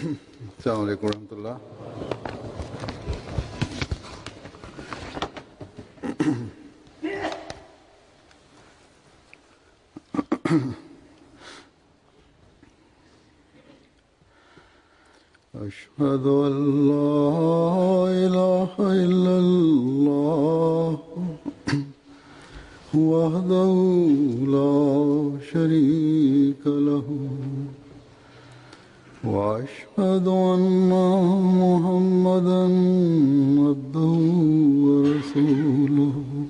السلام عليكم ورحمة الله أشهد أن لا إله إلا الله وحده لا شريك له وأشهد أن محمدا عبده ورسوله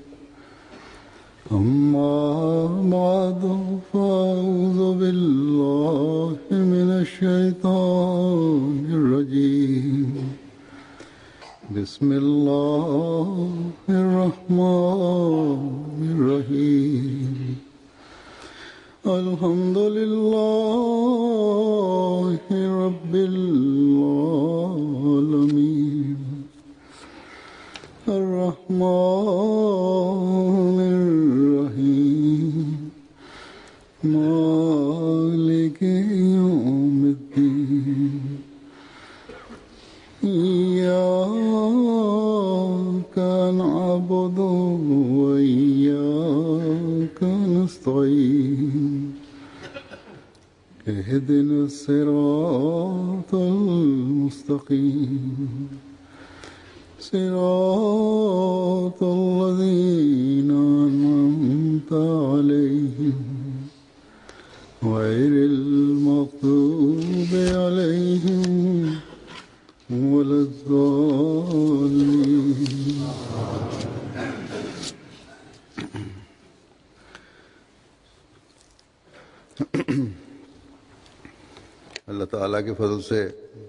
أما بعد فأعوذ بالله من الشيطان الرجيم بسم الله الرحمن الرحيم الحمد لله رب العالمين الرحمن الرحيم مالك يوم الدين إياك نعبد وإياك نستعين اهدنا الصراط المستقيم صراط الذين أنعمت عليهم غير المغضوب عليهم ولا الضالين अल्लाह ताला के फजल से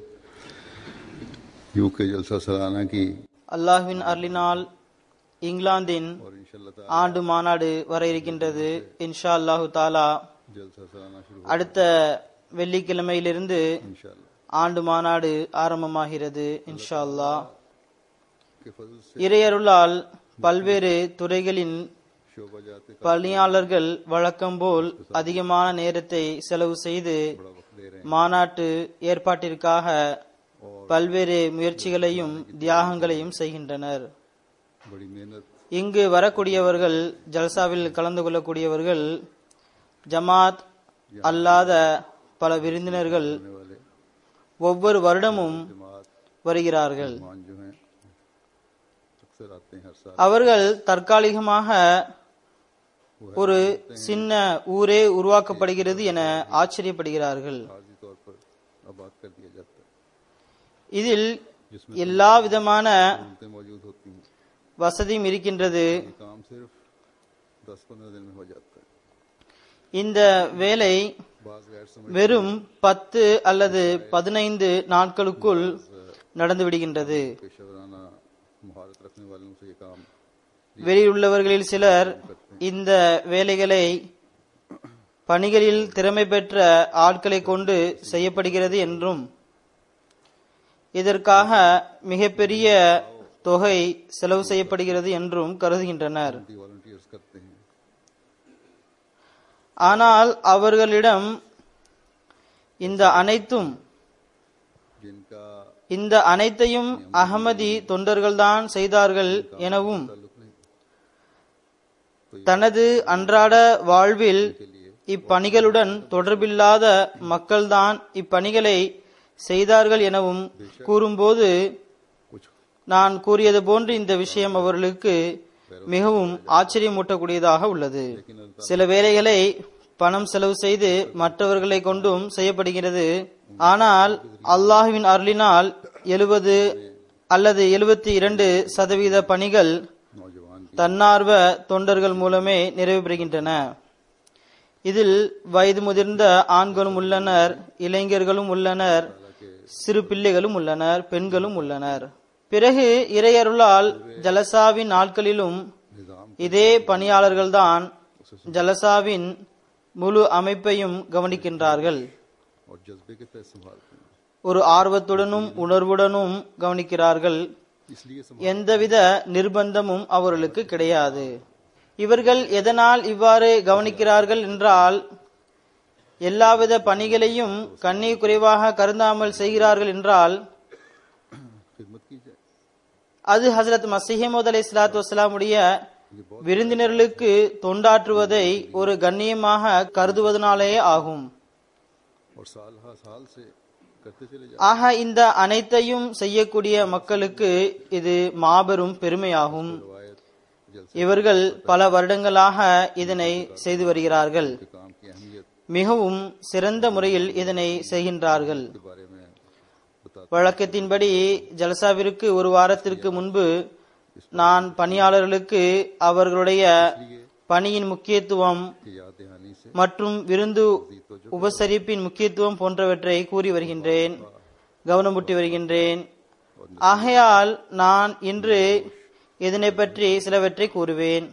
यूके जलसा सलाना की அல்லாஹ்வின் அருளினால் இங்கிலாந்தின் और इंशाल्लाह ஆண்டு மாநாடு வர இருக்கின்றது இன்ஷா அல்லாஹு தாலா जलसा सलाना शुरू அடுத்த வெள்ளிக்கிழமையிலிருந்து इंशाल्लाह ஆண்டு மாநாடு ஆரம்பமாகிறது இன்ஷா அல்லாஹ் के फजल से இறையருளால் பல்வேறு துறைகளின் शोभा जाते का பணியாளர்கள் வழக்கம்போல் அதிகமான நேரத்தை செலவு செய்து बड़ा वक्त दे रहे மாநாட்டு ஏற்பாட்டிற்காக பல்வேறு முயற்சிகளையும் தியாகங்களையும் செய்கின்றனர் हैं बड़ी मेहनत இங்கு வரக்கூடியவர்கள் ஜல்சாவில் கலந்து கொள்ளக்கூடியவர்கள் ஜமாத் அல்லாத பல விருந்தினர்கள் करने वाले ஒவ்வொரு வருடமும் जमात வருகிறார்கள் मान जो हैं अक्सर आते हैं हर साल அவர்கள் தற்காலிகமாக ஒரு சின்ன ஊரே உருவாக்கப்படுகிறது என ஆச்சரியப்படுகிறார்கள் आर्जी तौर पर आबाद कर दिया जाता है இதில் எல்லா விதமான उनते मौजूद होती हैं வசதியும் இருக்கின்றது ये काम सिर्फ दस पंद्रह दिन में हो जाता है இந்த வேலை बाज गैर समझ வெறும் பத்து அல்லது பதினைந்து நாட்களுக்குள் நடந்து விடுகின்றது पेशेवराना महारत रखने वालों से ये काम வெளியுள்ளவர்களில் சிலர் இந்த வேலைகளை பணிகளில் திறமை பெற்ற ஆட்களை கொண்டு செய்யப்படுகிறது என்றும் இதற்காக மிகப்பெரிய தொகை செலவு செய்யப்படுகிறது என்றும் கருதுகின்றனர் वॉलंटियर्स करते हैं ஆனால் அவர்களிடம் இந்த அனைத்தும் जिनका இந்த அனைத்தையும் அகமதி தொண்டர்கள்தான் செய்தார்கள் எனவும் ताल्लुक नहीं தனது அன்றாட வாழ்வில் இப்பணிகளுடன் தொடர்பில்லாத மக்கள்தான் இப்பணிகளை செய்தார்கள் எனவும் கூறும்போது कुछ நான் கூறியது போன்று இந்த விஷயம் அவர்களுக்கு மிகவும் ஆச்சரியமூட்டக்கூடியதாக உள்ளது சில வேலைகளை பணம் செலவு செய்து மற்றவர்களை கொண்டும் செய்யப்படுகிறது ஆனால் அல்லாஹுவின் அருளினால் எழுபது அல்லது எழுபத்தி இரண்டு சதவீத பணிகள் नौजवान की தன்னார்வ தொண்டர்கள் மூலமே நிறைவு பெறுகின்றன இதில் வயது முதிர்ந்த ஆண்களும் உள்ளனர் இளைஞர்களும் உள்ளனர் சிறு பிள்ளைகளும் உள்ளனர் பெண்களும் உள்ளனர் பிறகு இறையருளால் ஜலசாவின் நாட்களிலும் निज़ाम இதே பணியாளர்கள்தான் ஜலசாவின் முழு அமைப்பையும் கவனிக்கின்றார்கள் और जज्बे के तहत संभालते हैं ஒரு ஆர்வத்துடனும் உணர்வுடனும் கவனிக்கிறார்கள் इसलिए எந்தவித நிர்பந்தமும் அவர்களுக்கு கிடையாது இவர்கள் எதனால் இவ்வாறு கவனிக்கிறார்கள் என்றால் எல்லாவித பணிகளையும் கண்ணீர் குறைவாக கருந்தாமல் செய்கிறார்கள் என்றால் खिदमत की जाए அது ஹசரத் மசிஹமது அலை சலாத்து வசலாமுடைய விருந்தினர்களுக்கு தொண்டாற்றுவதை ஒரு கண்ணியமாக கருதுவதனாலேயே ஆகும் और साल हा साल से करते चले जाए ஆக இந்த அனைத்தையும் செய்யக்கூடிய மக்களுக்கு இது மாபெரும் பெருமையாகும் रवायत जलसे இவர்கள் பல வருடங்களாக இதனை செய்து வருகிறார்கள் के काम की अहमियत மிகவும் சிறந்த முறையில் இதனை செய்கின்றார்கள் के बारे में बताते வழக்கத்தின்படி ஜல்சாவிற்கு ஒரு வாரத்திற்கு முன்பு நான் பணியாளர்களுக்கு அவர்களுடைய பணியின் முக்கியத்துவம் कि याद दहानी से மற்றும் விருந்து உபசரிப்பின் முக்கியத்துவம் போன்றவற்றை கூறி வருகின்றேன் கவனமூட்டி வருகின்றேன் ஆகையால் நான் இன்று இதனை பற்றி சிலவற்றை கூறுவேன்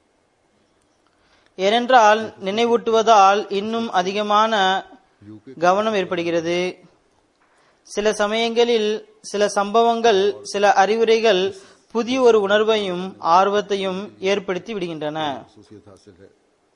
ஏனென்றால் நினைவூட்டுவதால் இன்னும் அதிகமான यूके கவனம் ஏற்படுகிறது சில சமயங்களில் சில சம்பவங்கள் சில அறிவுரைகள் புதிய ஒரு உணர்வையும் ஆர்வத்தையும் ஏற்படுத்தி விடுகின்றன खसूसियत हासिल है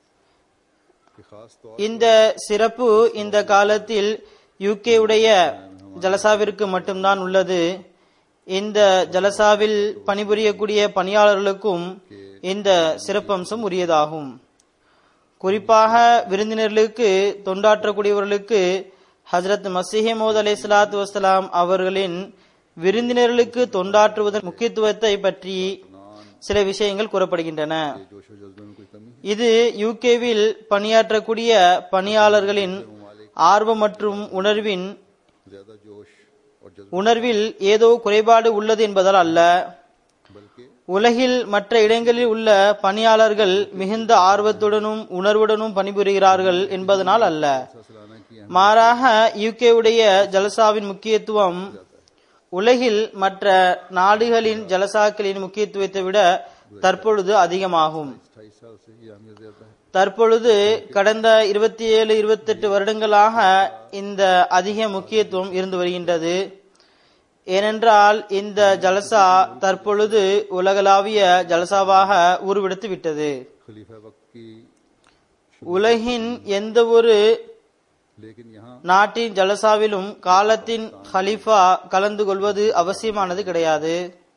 कि खास तौर இந்த சிறப்பு இந்த காலத்தில் யூகே உடைய ஜலசாவிற்கு மட்டும்தான் உள்ளது இந்த ஜலசாவில் பணிபுரியக்கூடிய பணியாளர்களுக்கும் இந்த சிறப்பம்சம் உரியதாகும் குறிப்பாக விருந்தினர்களுக்கு தொண்டாற்றக்கூடியவர்களுக்கு ஹஜரத் மசிஹமோத் அலை சலாத்து வசலாம் அவர்களின் விருந்தினர்களுக்கு தொண்டாற்றுவதன் முக்கியத்துவத்தை பற்றி சில விஷயங்கள் கூறப்படுகின்றன जोश और जज्बे में कोई कमी இது யூகேவில் பணியாற்றக்கூடிய பணியாளர்களின் ஆர்வம் மற்றும் உணர்வின் ज्यादा जोश और जज्बे உணர்வில் ஏதோ குறைபாடு உள்ளது என்பதால் அல்ல बल्कि உலகில் மற்ற இடங்களில் உள்ள பணியாளர்கள் மிகுந்த ஆர்வத்துடனும் உணர்வுடனும் பணிபுரிகிறார்கள் என்பதனால் அல்ல सलाना की மாறாக யூகேவுடைய ஜலசாவின் முக்கியத்துவம் உலகில் மற்ற நாடுகளின் ஜலசாக்களின் முக்கியத்துவத்தை விட தற்பொழுது அதிகமாகும் अट्ठाईस साल से ये अहमियत ज्यादा है தற்பொழுது கடந்த இருபத்தி ஏழு இருபத்தெட்டு வருடங்களாக இந்த அதிக முக்கியத்துவம் இருந்து வருகின்றது ஏனென்றால் இந்த ஜலசா தற்பொழுது உலகளாவிய ஜலசாவாக உருவெடுத்து விட்டது खलीफा वक्त की உலகின் எந்த ஒரு लेकिन यहाँ நாட்டின் ஜலசாவிலும் காலத்தின் ஹலீஃபா கலந்து கொள்வது அவசியமானது கிடையாது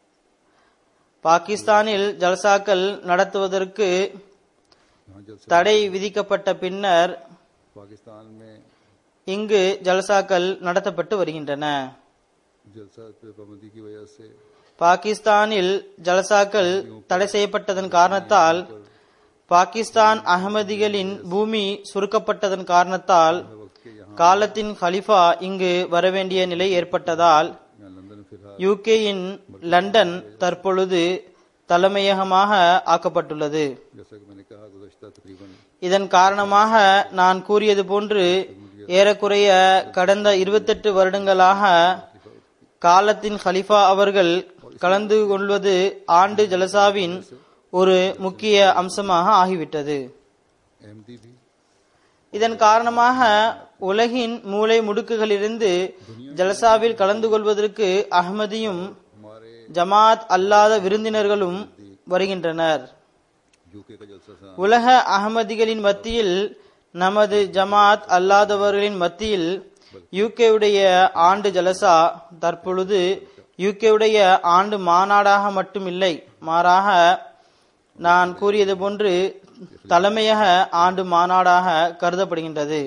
பாகிஸ்தானில் ஜல்சாக்கள் நடத்துவதற்கு यहाँ जलसा தடை விதிக்கப்பட்ட பின்னர் पाकिस्तान में இங்கு ஜல்சாக்கள் நடத்தப்பட்டு வருகின்றன जलसा पे पाबंदी की वजह से பாகிஸ்தானில் ஜலசாக்கள் தடை செய்யப்பட்டதன் காரணத்தால் பாகிஸ்தான் அகமதிகளின் பூமி சுருக்கப்பட்டதன் காரணத்தால் वक्त के यहाँ காலத்தின் खलीफा இங்கு வரவேண்டிய நிலை ஏற்பட்டதால் यहाँ लंदन फिलहाल யூகேயின் லண்டன் தற்பொழுது தலைமையகமாக ஆக்கப்பட்டுள்ளது जैसा कि मैंने कहा गुजशत तकरीबन இதன் காரணமாக நான் கூறியது போன்று ஏறக்குறைய கடந்த இருபத்தெட்டு வருடங்களாக காலத்தின் ஹலிஃபா அவர்கள் கலந்து கொள்வது ஆண்டு ஜலசாவின் ஒரு முக்கிய அம்சமாக ஆகிவிட்டது अहमदी भी இதன் காரணமாக உலகின் மூலை முடுக்குகளிலிருந்து ஜலசாவில் கலந்து கொள்வதற்கு அஹ்மதியும் हमारे ஜமாத் அல்லாத விருந்தினர்களும் வருகின்றனர் यूके का जलसा सा உலக அகமதிகளின் மத்தியில் நமது ஜமாத் அல்லாதவர்களின் மத்தியில் யூகேவுடைய ஆண்டு ஜலசா தற்பொழுது யூகேவுடைய ஆண்டு மாநாடாக மட்டுமில்லை மாறாக நான் கூறியது போன்று தலைமையக ஆண்டு மாநாடாக கருதப்படுகின்றது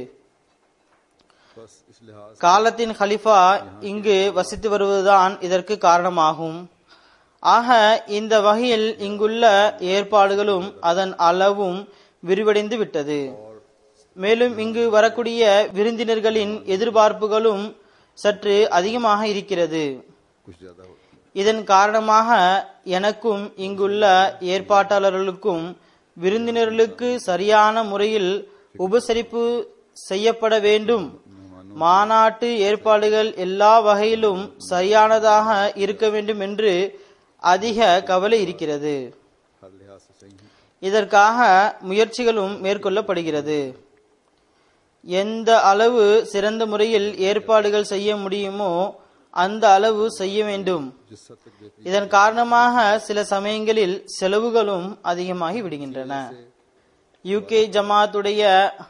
बस इस लिहाज காலத்தின் खलीफा இங்கு வசித்து வருவதுதான் இதற்கு காரணமாகும் ஆக இந்த வகையில் இங்குள்ள ஏற்பாடுகளும் அதன் அளவும் விரிவடைந்து விட்டது மேலும் இங்கு வரக்கூடிய விருந்தினர்களின் எதிர்பார்ப்புகளும் சற்று அதிகமாக இருக்கிறது कुछ ज्यादा होती है இதன் காரணமாக எனக்கும் இங்குள்ள ஏற்பாட்டாளர்களுக்கும் விருந்தினர்களுக்கு சரியான முறையில் உபசரிப்பு செய்யப்பட வேண்டும் மாநாட்டு ஏற்பாடுகள் எல்லா வகையிலும் சரியானதாக இருக்க வேண்டும் என்று அதிக கவலை இருக்கிறது हर लिहाज से सही है இதற்காக முயற்சிகளும் மேற்கொள்ளப்படுகிறது எந்த அளவு சிறந்த முறையில் ஏற்பாடுகள் செய்ய முடியுமோ அந்த அளவு செய்ய வேண்டும் जिस हद तक बेहतरी இதன் காரணமாக சில சமயங்களில் செலவுகளும் அதிகமாகி விடுகின்றன யூகே ஜமாத்துடைய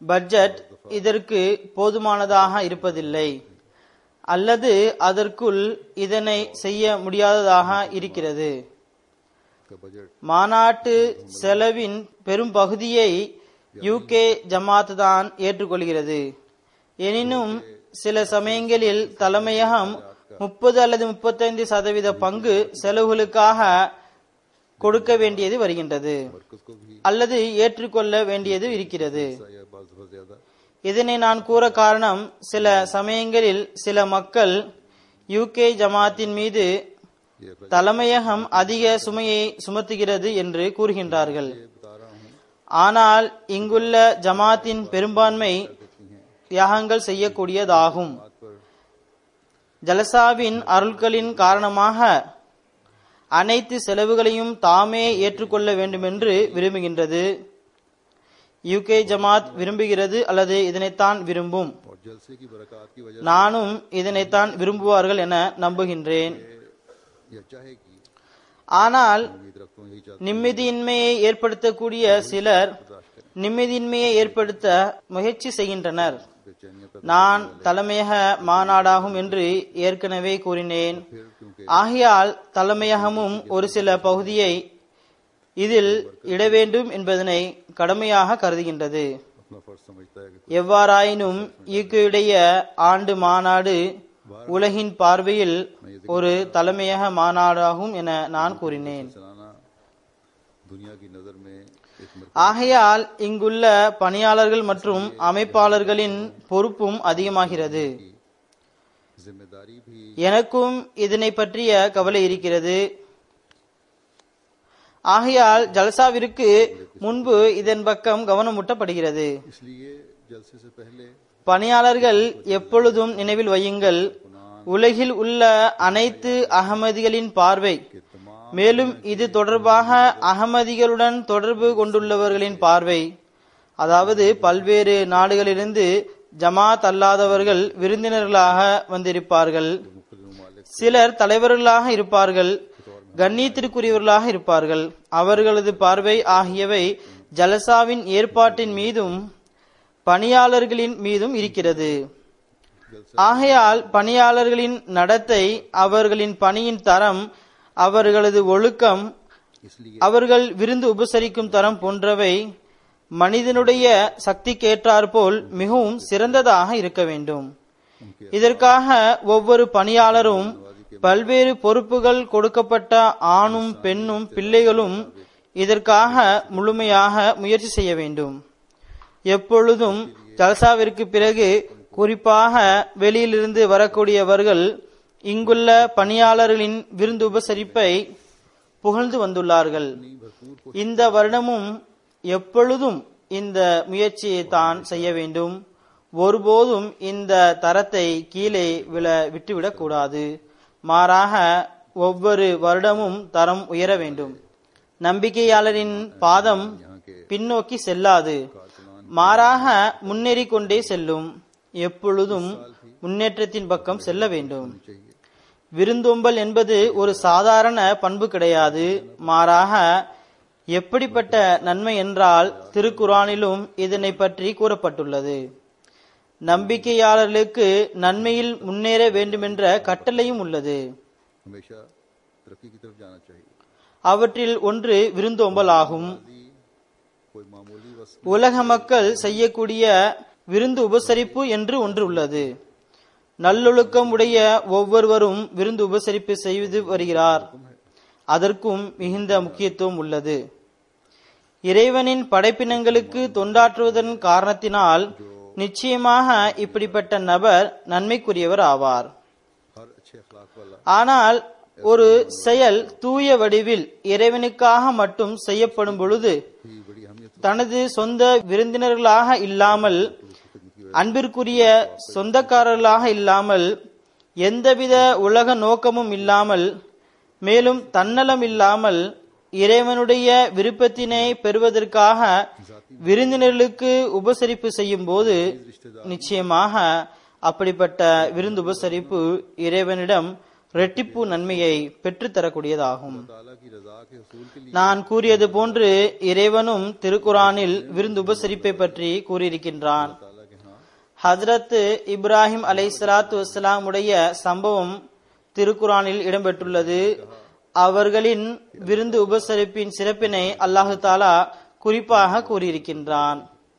பட்ஜெட் இதற்கு போதுமானதாக இருப்பதில்லை அல்லது அதற்குள் இதனை செய்ய முடியாததாக இருக்கிறது का बजट மாநாட்டு செலவின் பெரும் பகுதியை யூகே ஜமாத் தான் ஏற்றுக்கொள்கிறது எனினும் சில சமயங்களில் தலைமையகம் முப்பது அல்லது முப்பத்தைந்து சதவீத பங்கு செலவுகளுக்காக கொடுக்க வேண்டியது வருகின்றது मरकज को भी அல்லது ஏற்றுக்கொள்ள வேண்டியது இருக்கிறது हिस्सा या बाज बहुत ज्यादा இதனை நான் கூற காரணம் சில சமயங்களில் சில மக்கள் யூகே ஜமாத்தின் மீது ये अखराज தலைமையகம் அதிக சுமையை சுமத்துகிறது என்று கூறுகின்றார்கள் ये बता रहा हूँ ஆனால் இங்குள்ள ஜமாத்தின் பெரும்பான்மை देती हैं தியாகங்கள் செய்யக்கூடியதாகும் बात पर ஜலசாவின் அருள்களின் காரணமாக அனைத்து செலவுகளையும் தாமே ஏற்றுக்கொள்ள வேண்டுமென்று விரும்புகின்றது யூகே ஜமாத் விரும்புகிறது அல்லது இதனைத்தான் விரும்பும் और जलसे की बरकत की वजह நானும் இதனைத்தான் விரும்புவார்கள் என நம்புகின்றேன் से यह चाहेगी ஆனால் उम्मीद रखता हूँ यही चाहता நிம்மதியின்மையை ஏற்படுத்தக்கூடிய சிலர் बर्दाश्त करें நிம்மதியின்மையை ஏற்படுத்த முயற்சி செய்கின்றனர் बेचैनियां पैदा நான் தலைமையக மாநாடாகும் என்று ஏற்கனவே கூறினேன் फिर क्योंकि ஆகையால் தலைமையகமும் ஒரு சில பகுதியை இதில் இட வேண்டும் என்பதனை கடமையாக கருதுகின்றது अपना फर्ज समझता है कि எவ்வாறாயினும் ஈக்குடைய ஆண்டு மாநாடு உலகின் பார்வையில் ஒரு தலைமையக மாநாடாகும் என நான் கூறினேன் चलाना दुनिया की नजर में एक मरकज ஆகையால் இங்குள்ள பணியாளர்கள் மற்றும் அமைப்பாளர்களின் பொறுப்பும் அதிகமாகிறது की जिम्मेदारी भी எனக்கும் இதனை பற்றிய கவலை இருக்கிறது ஆகையால் ஜல்சாவிற்கு முன்பு இதன் பக்கம் கவனம் ஊட்டப்படுகிறது इसलिए जलसे से पहले பணியாளர்கள் எப்பொழுதும் நினைவில் வையுங்கள் உலகில் உள்ள அனைத்து அகமதிகளின் பார்வை के तमाम மேலும் இது தொடர்பாக அகமதிகளுடன் தொடர்பு கொண்டுள்ளவர்களின் பார்வை அதாவது பல்வேறு நாடுகளிலிருந்து ஜமாத் அல்லாதவர்கள் விருந்தினர்களாக வந்திருப்பார்கள் मुख्तलिफ ममालिक சிலர் தலைவர்களாக இருப்பார்கள் கண்ணியத்திற்குரியவர்களாக இருப்பார்கள் அவர்களது பார்வை ஆகியவை ஜலசாவின் ஏற்பாட்டின் மீதும் பணியாளர்களின் மீதும் இருக்கிறது ஆகையால் பணியாளர்களின் நடத்தை அவர்களின் பணியின் தரம் அவர்களது ஒழுக்கம் इसलिए அவர்கள் விருந்து உபசரிக்கும் தரம் போன்றவை மனிதனுடைய சக்திக்கேற்றாற்போல் மிகவும் சிறந்ததாக இருக்க வேண்டும் उनके இதற்காக ஒவ்வொரு பணியாளரும் பல்வேறு பொறுப்புகள் கொடுக்கப்பட்ட ஆணும் பெண்ணும் பிள்ளைகளும் இதற்காக முழுமையாக முயற்சி செய்ய வேண்டும் எப்பொழுதும் ஜல்சாவிற்கு பிறகு குறிப்பாக வெளியிலிருந்து வரக்கூடியவர்கள் இங்குள்ள பணியாளர்களின் விருந்து உபசரிப்பை புகழ்ந்து வந்துள்ளார்கள் भरपूर இந்த வருடமும் எப்பொழுதும் இந்த முயற்சியை தான் செய்ய வேண்டும் ஒருபோதும் இந்த தரத்தை கீழே விழ விட்டுவிடக் கூடாது மாறாக ஒவ்வொரு வருடமும் தரம் உயர வேண்டும் நம்பிக்கையாளரின் பாதம் यहाँ के பின்னோக்கி செல்லாது மாறாக முன்னேறி கொண்டே செல்லும் எப்பொழுதும் முன்னேற்றத்தின் பக்கம் செல்ல வேண்டும் चाहिए விருந்தோம்பல் என்பது ஒரு சாதாரண பண்பு கிடையாது மாறாக எப்படிப்பட்ட நன்மை என்றால் திருக்குரானிலும் இதனை பற்றி கூறப்பட்டுள்ளது நம்பிக்கையாளர்களுக்கு நன்மையில் முன்னேற வேண்டுமென்ற கட்டளையும் உள்ளது हमेशा तरक्की की तरफ जाना चाहिए அவற்றில் ஒன்று விருந்தோம்பல் ஆகும் यदि कोई मामूली वस உலக மக்கள் செய்யக்கூடிய விருந்து உபசரிப்பு என்று ஒன்று உள்ளது நல்லொழுக்கம் உடைய ஒவ்வொருவரும் விருந்து உபசரிப்பு செய்து வருகிறார் அதற்கும் மிகுந்த முக்கியத்துவம் உள்ளது இறைவனின் படைப்பினங்களுக்கு தொண்டாற்றுவதன் காரணத்தினால் நிச்சயமாக இப்படிப்பட்ட நபர் நன்மைக்குரியவர் ஆவார் हर अच्छे अखलाक वाला ஆனால் ஒரு செயல் தூய வடிவில் இறைவனுக்காக மட்டும் செய்யப்படும் பொழுது ही बड़ी अहमियत தனது சொந்த விருந்தினர்களாக இல்லாமல் அன்பிற்குரிய சொந்தக்காரர்களாக இல்லாமல் எந்தவித உலக நோக்கமும் இல்லாமல் மேலும் தன்னலம் இல்லாமல் இறைவனுடைய விருப்பத்தினை பெறுவதற்காக விருந்தினர்களுக்கு உபசரிப்பு செய்யும் போது நிச்சயமாக அப்படிப்பட்ட விருந்து உபசரிப்பு இறைவனிடம் ரெட்டிப்பு நன்மையை பெற்றுத்தரக்கூடியதாகும் ताला की रजा के हसूल के लिए நான் கூறியது போன்று இறைவனும் திருக்குரானில் விருந்து உபசரிப்பை பற்றி கூறியிருக்கின்றான் ताला के हाँ ஹஜரத் இப்ராஹிம் அலை சலாத்து வசலாமுடைய சம்பவம் திருக்குரானில் இடம்பெற்றுள்ளது அவர்களின் விருந்து உபசரிப்பின் சிறப்பினை அல்லாஹு தாலா குறிப்பாக கூறியிருக்கின்றான்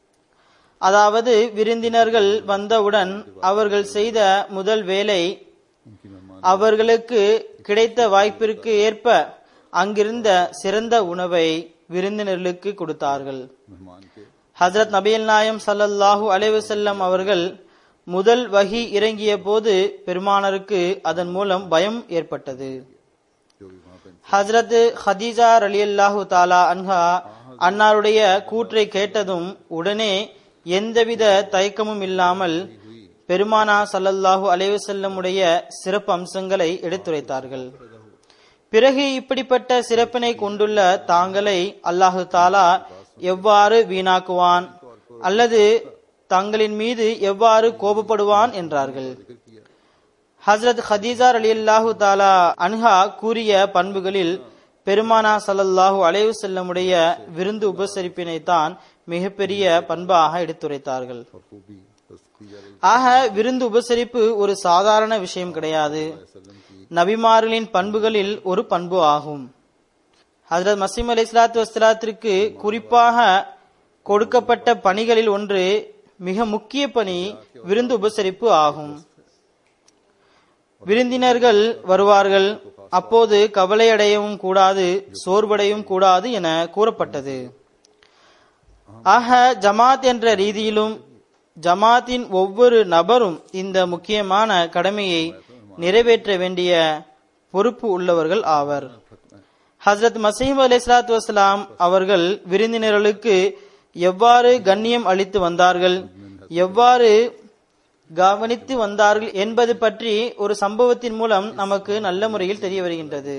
அதாவது விருந்தினர்கள் வந்தவுடன் அவர்கள் செய்த முதல் வேலை उनकी मेहमान அவர்களுக்கு கிடைத்த வாய்ப்பிற்கு ஏற்ப அங்கிருந்த சிறந்த உணவை விருந்தினர்களுக்கு கொடுத்தார்கள் मेहमान के ஹஜரத் நபியல் நாயம் ஸல்லல்லாஹு அலைஹி வஸல்லம் அவர்கள் முதல் வகி இறங்கிய போது பெருமானருக்கு அதன் மூலம் பயம் ஏற்பட்டது जो भी वहाँ पर ஹஜரத் ஹதீஜா ரலியல்லாஹு தாலா அன்ஹா அன்னாருடைய கூற்றை கேட்டதும் உடனே எந்தவித தயக்கமும் இல்லாமல் பெருமானா ஸல்லல்லாஹு அலைஹி வஸல்லமுடைய சிறப்பு அம்சங்களை எடுத்துரைத்தார்கள் பிறகு இப்படிப்பட்ட சிறப்பினை கொண்டுள்ள தாங்களை அல்லாஹு தாலா எவ்வாறு வீணாக்குவான் அல்லது தங்களின் மீது எவ்வாறு கோபப்படுவான் என்றார்கள் जिक्र किया ஹஸ்ரத் ஹதீஜா ரலியல்லாஹு தாலா அன்ஹா கூறிய பண்புகளில் பெருமானா ஸல்லல்லாஹு அலைஹி வஸல்லமுடைய விருந்து உபசரிப்பினை தான் மிகப்பெரிய பண்பாக எடுத்துரைத்தார்கள் और खूबी तस्की अलैहि ஆக விருந்து உபசரிப்பு ஒரு சாதாரண விஷயம் கிடையாது वसल्लम की நபிமார்களின் பண்புகளில் ஒரு பண்பு ஆகும் ஹஜரத் மசீம் அலி இஸ்லாத்து வஸ்லாத்திற்கு குறிப்பாக கொடுக்கப்பட்ட பணிகளில் ஒன்று மிக முக்கிய பணி விருந்து உபசரிப்பு ஆகும் விருந்தினர்கள் வருவார்கள் அப்போது கவலையடையவும் கூடாது சோர்வடையவும் கூடாது என கூறப்பட்டது ஆக ஜமாத் என்ற ரீதியிலும் ஜமாத்தின் ஒவ்வொரு நபரும் இந்த முக்கியமான கடமையை நிறைவேற்ற வேண்டிய பொறுப்பு உள்ளவர்கள் ஆவர் ஹஸ்ரத் மசீம் அலி சலாத்து வசலாம் அவர்கள் விருந்தினர்களுக்கு எவ்வாறு கண்ணியம் அளித்து வந்தார்கள் எவ்வாறு கவனித்து வந்தார்கள் என்பது பற்றி ஒரு சம்பவத்தின் மூலம் நமக்கு நல்ல முறையில் தெரிய வருகின்றது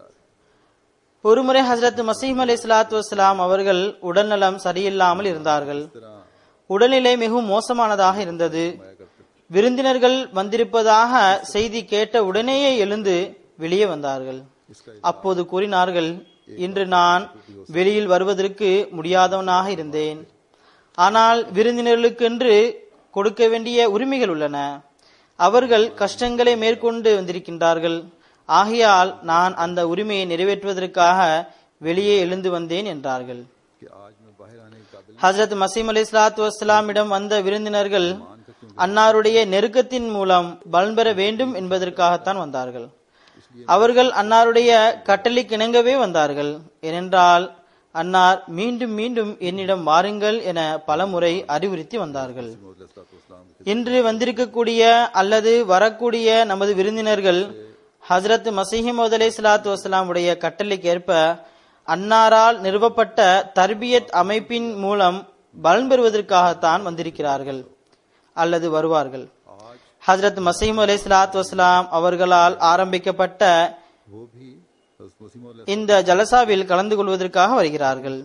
ஒருமுறை ஹசரத் மசீம் அலி சலாத்து வசலாம் அவர்கள் உடல்நலம் சரியில்லாமல் இருந்தார்கள் உடல்நிலை மிகவும் மோசமானதாக இருந்தது விருந்தினர்கள் வந்திருப்பதாக செய்தி கேட்ட உடனேயே எழுந்து வெளியே வந்தார்கள் அப்போது கூறினார்கள் இன்று நான் வெளியில் வருவதற்கு முடியாதவனாக இருந்தேன் ஆனால் விருந்தினர்களுக்கென்று கொடுக்க வேண்டிய உரிமைகள் உள்ளன அவர்கள் கஷ்டங்களை மேற்கொண்டு வந்திருக்கின்றார்கள் ஆகையால் நான் அந்த உரிமையை நிறைவேற்றுவதற்காக வெளியே எழுந்து வந்தேன் என்றார்கள் कि आज मैं बाहर आने के काबिल ஹசரத் மசீம் அலி சலாத்து வஸ்லாமிடம் வந்த விருந்தினர்கள் அன்னாருடைய நெருக்கத்தின் மூலம் பலன் பெற வேண்டும் என்பதற்காகத்தான் வந்தார்கள் அவர்கள் அன்னாருடைய கட்டளைக்கு இணங்கவே வந்தார்கள் ஏனென்றால் அன்னார் மீண்டும் மீண்டும் என்னிடம் வாருங்கள் என பலமுறை அறிவுறுத்தி வந்தார்கள் इस्लाम இன்று வந்திருக்கக்கூடிய அல்லது வரக்கூடிய நமது விருந்தினர்கள் ஹசரத் மசீஹிம் அலை சலாத்து வசலாமுடைய கட்டளைக்கேற்ப அன்னாரால் நிறுவப்பட்ட தர்பியத் அமைப்பின் மூலம் பலன் பெறுவதற்காகத்தான் வந்திருக்கிறார்கள் அல்லது வருவார்கள் ஹசரத் மசீம் அலை சலாத்து வசலாம் அவர்களால் ஆரம்பிக்கப்பட்ட वो भी हज़रत मसीह मौला இந்த ஜலசாவில் கலந்து கொள்வதற்காக வருகிறார்கள்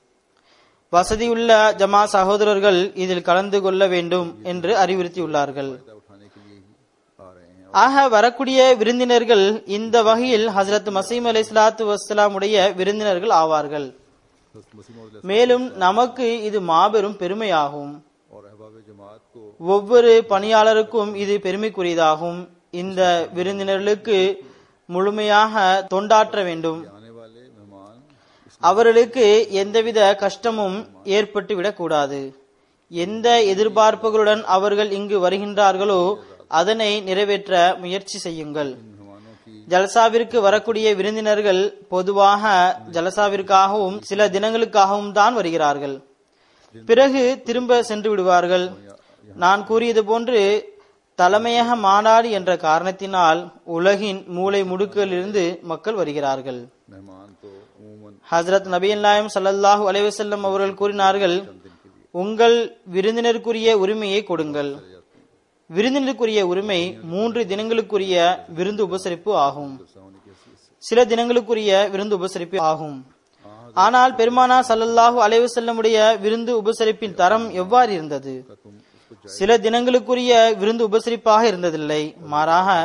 வசதியுள்ள ஜமா சகோதரர்கள் இதில் கலந்து கொள்ள வேண்டும் என்று அறிவுறுத்தியுள்ளார்கள் फायदा उठाने के लिए ही आ रहे हैं ஆக வரக்கூடிய விருந்தினர்கள் இந்த வகையில் ஹசரத் மசீம் அலை சலாத்து வசலாமுடைய விருந்தினர்கள் ஆவார்கள் हज़रत मसीह मौला மேலும் நமக்கு இது மாபெரும் பெருமையாகும் और अहबाब जमात को ஒவ்வொரு பணியாளருக்கும் இது பெருமைக்குரியதாகும் இந்த விருந்தினர்களுக்கு முழுமையாக தொண்டாற்ற வேண்டும் आने वाले मेहमान इस அவர்களுக்கு எந்தவித கஷ்டமும் ஏற்பட்டு விடக்கூடாது எந்த எதிர்பார்ப்புகளுடன் அவர்கள் இங்கு வருகின்றார்களோ அதனை நிறைவேற்ற முயற்சி செய்யுங்கள் मेहमानों की ஜலசாவிற்கு வரக்கூடிய விருந்தினர்கள் பொதுவாக ஜலசாவிற்காகவும் சில தினங்களுக்காகவும் தான் வருகிறார்கள் பிறகு திரும்ப சென்று விடுவார்கள் நான் கூறியது போன்று தலைமையக மாநாடு என்ற காரணத்தினால் உலகின் மூலை முடுக்கிலிருந்து மக்கள் வருகிறார்கள் मेहमान तो उमूमन ஹஜரத் நபியல் நாயம் ஸல்லல்லாஹு அலைஹி வஸல்லம் அவர்கள் கூறினார்கள் உங்கள் விருந்தினருக்குரிய உரிமையை கொடுங்கள் விருந்தினருக்குரிய உரிமை மூன்று தினங்களுக்குரிய விருந்து உபசரிப்பு ஆகும் होने की हैसियत से சில தினங்களுக்குரிய விருந்து உபசரிப்பு ஆகும் ஆனால் பெருமானா ஸல்லல்லாஹு அலைஹி வஸல்லமுடைய விருந்து உபசரிப்பின் தரம் எவ்வாறு இருந்தது तुम उसको சில தினங்களுக்குரிய விருந்து உபசரிப்பாக இருந்ததில்லை மாறாக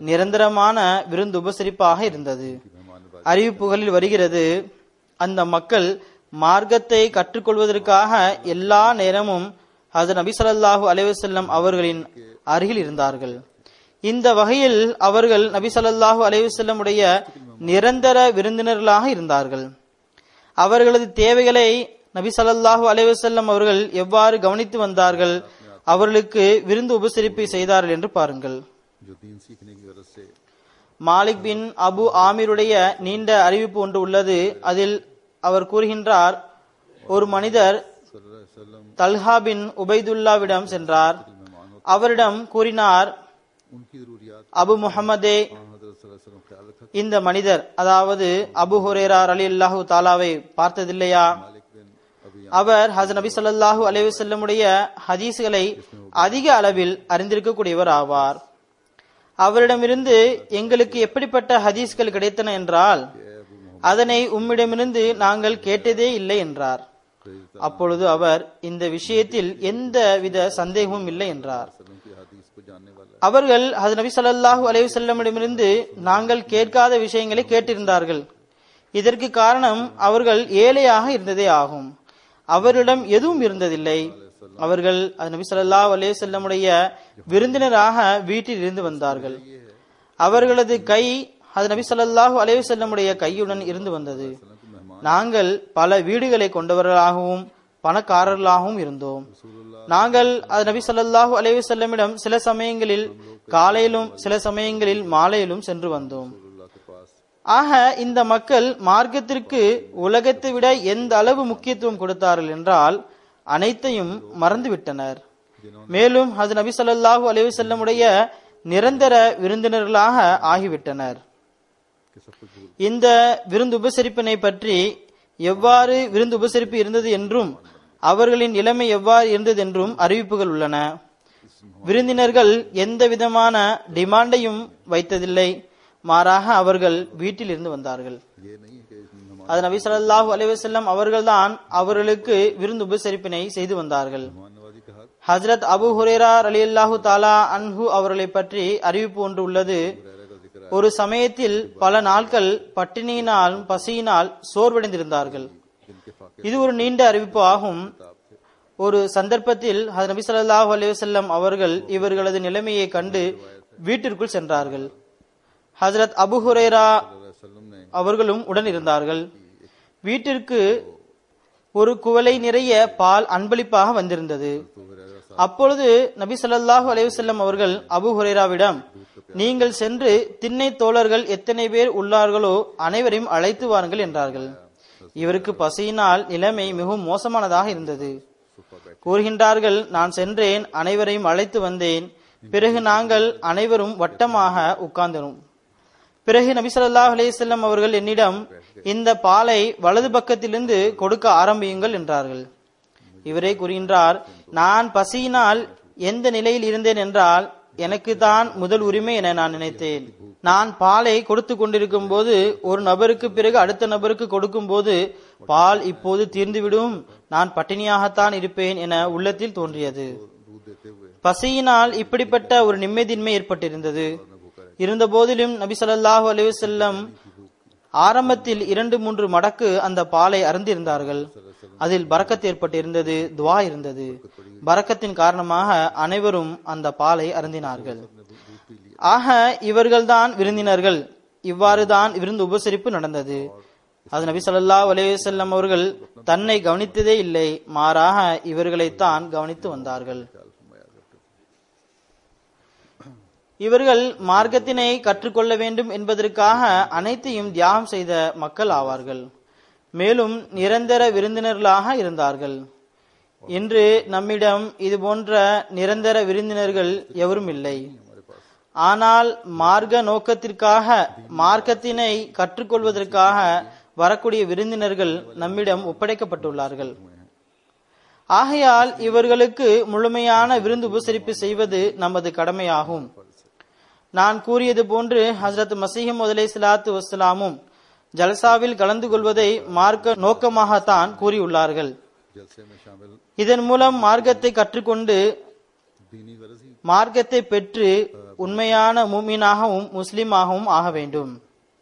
நிரந்தரமான விருந்து உபசரிப்பாக இருந்தது அறிவிப்புகளில் வருகிறது அந்த மக்கள் மார்க்கத்தை கற்றுக்கொள்வதற்காக எல்லா நேரமும் ஹசரத் நபி ஸல்லல்லாஹு அலைஹி வஸல்லம் அவர்களின் அருகில் இருந்தார்கள் இந்த வகையில் அவர்கள் நபி ஸல்லல்லாஹு அலைஹி வஸல்லம் உடைய நிரந்தர விருந்தினர்களாக இருந்தார்கள் அவர்களது தேவைகளை நபி ஸல்லல்லாஹு அலைஹி வஸல்லம் அவர்கள் எவ்வாறு கவனித்து வந்தார்கள் அவர்களுக்கு விருந்து உபசரிப்பை செய்தார்கள் என்று பாருங்கள் जो दीन सीखने की गरज से மாலிக் பின் அபு ஆமீருடைய நீண்ட அறிவிப்பு ஒன்று உள்ளது அதில் அவர் கூறுகின்றார் ஒரு மனிதர் सल्लल्लाहु अलैहि वसल्लम தல்ஹா பின் உபைதுல்லாவிடம் சென்றார் मेहमानों அவரிடம் கூறினார் उनकी जरूरियात அபு முஹம்மதே हाँ हजरत सल्लल्लाहु अलैहि वसल्लम ख्याल रखा இந்த மனிதர் அதாவது அபு ஹுரேரார் அலி அல்லாஹு தாலாவை பார்த்ததில்லையா मालिक बिन अभी அவர் ஹசன் நபி ஸல்லல்லாஹு அலைஹி வஸல்லமுடைய ஹதீஸ்களை அதிக அளவில் அறிந்திருக்கக்கூடியவர் ஆவார் அவரிடமிருந்து எங்களுக்கு எப்படிப்பட்ட ஹதீஸ்கள் கிடைத்தன என்றால் अबू मोहम्मद அதனை உம்மிடமிருந்து நாங்கள் கேட்டதே இல்லை என்றார் அப்பொழுது அவர் இந்த விஷயத்தில் எந்தவித சந்தேகமும் இல்லை என்றார் वसल्लम की हदीस को जानने वाला அவர்கள் ஹசரத் நபி ஸல்லல்லாஹு அலைஹி வஸல்லமிடமிருந்து நாங்கள் கேட்காத விஷயங்களை கேட்டிருந்தார்கள் இதற்கு காரணம் அவர்கள் ஏழையாக இருந்ததே ஆகும் அவரிடம் எதுவும் இருந்ததில்லை அவர்கள் அது நபி ஸல்லல்லாஹு அலைஹி வஸல்லமுடைய விருந்தினராக வீட்டில் இருந்து வந்தார்கள் அவர்களது கை அது நபி ஸல்லல்லாஹு அலைஹி வஸல்லமுடைய கையுடன் இருந்து வந்தது நாங்கள் பல வீடுகளை கொண்டவர்களாகவும் பணக்காரர்களாகவும் இருந்தோம் நாங்கள் அது நபி ஸல்லல்லாஹு அலைஹி வஸல்லமிடம் சில சமயங்களில் காலையிலும் சில சமயங்களில் மாலையிலும் சென்று வந்தோம் अल्लाह के पास ஆக இந்த மக்கள் மார்க்கத்திற்கு உலகத்தை விட எந்த அளவு முக்கியத்துவம் கொடுத்தார்கள் என்றால் அனைத்தையும் மறந்துவிட்டனர் மேலும் அது நபி ஸல்லல்லாஹு அலைஹி வஸல்லமுடைய நிரந்தர விருந்தினர்களாக ஆகிவிட்டனர் कि सब कुछ भूल இந்த விருந்து உபசரிப்பினை பற்றி எவ்வாறு விருந்து உபசரிப்பு இருந்தது என்றும் அவர்களின் நிலைமை எவ்வாறு இருந்தது என்றும் அறிவிப்புகள் உள்ளன விருந்தினர்கள் எந்த விதமான டிமாண்டையும் வைத்ததில்லை மாறாக அவர்கள் வீட்டில் இருந்து வந்தார்கள் ये नहीं है कि मेहमान அது நபி ஸல்லல்லாஹு அலைஹி வஸல்லம் அவர்கள்தான் அவர்களுக்கு விருந்து உபசரிப்பினை செய்து வந்தார்கள் नवाजी का हक ஹஜ்ரத் அபு ஹுரேரா ரலியல்லாஹு தாலா அன்ஹு அவர்களை பற்றி அறிவிப்பு ஒன்று உள்ளது हुरैरा का जिक्र ஒரு சமயத்தில் பல நாட்கள் பட்டினியினால் பசியினால் சோர்வடைந்திருந்தார்கள் जिनके फाके இது ஒரு நீண்ட அறிவிப்பு ஆகும் ஒரு சந்தர்ப்பத்தில் ஹஜ்ரத் நபி ஸல்லல்லாஹு அலைஹி வஸல்லம் அவர்கள் இவர்களது நிலைமையை கண்டு வீட்டிற்குள் சென்றார்கள் ஹஜ்ரத் அபு ஹுரைரா वसल्लम ने அவர்களும் உடன் இருந்தார்கள் வீட்டிற்கு ஒரு குவளை நிறைய பால் அன்பளிப்பாக வந்திருந்தது அப்பொழுது நபி ஸல்லல்லாஹு அலைஹி வஸல்லம் அவர்கள் அபு ஹுரைராவிடம் நீங்கள் சென்று திண்ணை தோழர்கள் எத்தனை பேர் உள்ளார்களோ அனைவரையும் அழைத்து வாருங்கள் என்றார்கள் இவருக்கு பசியினால் நிலைமை மிகவும் மோசமானதாக இருந்தது கூறுகின்றார்கள் நான் சென்றேன் அனைவரையும் அழைத்து வந்தேன் பிறகு நாங்கள் அனைவரும் வட்டமாக உட்கார்ந்தோம் பிறகு நபி ஸல்லல்லாஹு அலைஹி வஸல்லம் அவர்கள் என்னிடம் இந்த பாலை வலது பக்கத்திலிருந்து கொடுக்க ஆரம்பியுங்கள் என்றார்கள் இவரே கூறுகின்றார் நான் பசியினால் எந்த நிலையில் இருந்தேன் என்றால் எனக்கு தான் முதல் உரிமை என நான் நினைத்தேன் நான் பாலை கொடுத்து கொண்டிருக்கும் போது ஒரு நபருக்கு பிறகு அடுத்த நபருக்கு கொடுக்கும் போது பால் இப்போது தீர்ந்துவிடும் நான் பட்டினியாகத்தான் இருப்பேன் என உள்ளத்தில் தோன்றியது दूध देते हुए பசியினால் இப்படிப்பட்ட ஒரு நிம்மதியின்மை ஏற்பட்டிருந்தது இருந்த போதிலும் நபி ஸல்லல்லாஹு அலைஹி வஸல்லம் ஆரம்பத்தில் இரண்டு மூன்று மடக்கு அந்த பாலை அருந்திருந்தார்கள் அதில் பரக்கத் ஏற்பட்டிருந்தது துவா இருந்தது பரக்கத்தின் காரணமாக அனைவரும் அந்த பாலை அருந்தினார்கள் ஆக இவர்கள்தான் விருந்தினர்கள் இவ்வாறுதான் விருந்து உபசரிப்பு நடந்தது அது நபி ஸல்லல்லாஹு அலைஹி வஸல்லம் அவர்கள் தன்னை கவனித்ததே இல்லை மாறாக இவர்களைத்தான் கவனித்து வந்தார்கள் இவர்கள் மார்க்கத்தினை கற்றுக்கொள்ள வேண்டும் என்பதற்காக அனைத்தையும் தியாகம் செய்த மக்கள் ஆவார்கள் மேலும் நிரந்தர விருந்தினர்களாக இருந்தார்கள் இன்று நம்மிடம் இது போன்ற நிரந்தர விருந்தினர்கள் எவரும் இல்லை ஆனால் மார்க்க நோக்கத்திற்காக மார்க்கத்தினை கற்றுக்கொள்வதற்காக வரக்கூடிய விருந்தினர்கள் நம்மிடம் ஒப்படைக்கப்பட்டுள்ளார்கள் ஆகையால் இவர்களுக்கு முழுமையான விருந்து உபசரிப்பு செய்வது நமது கடமையாகும் நான் கூறியது போன்று ஹசரத் மசீஹ் முதலே சலாத்து வசலாமும் ஜல்சாவில் கலந்து கொள்வதை மார்க்க நோக்கமாகத்தான் கூறியுள்ளார்கள் जलसे में शामिल இதன் மூலம் மார்க்கத்தை கற்றுக்கொண்டு दीनी गरज ही மார்க்கத்தை பெற்று உண்மையான மூமீனாகவும் முஸ்லிமாகவும் ஆக வேண்டும்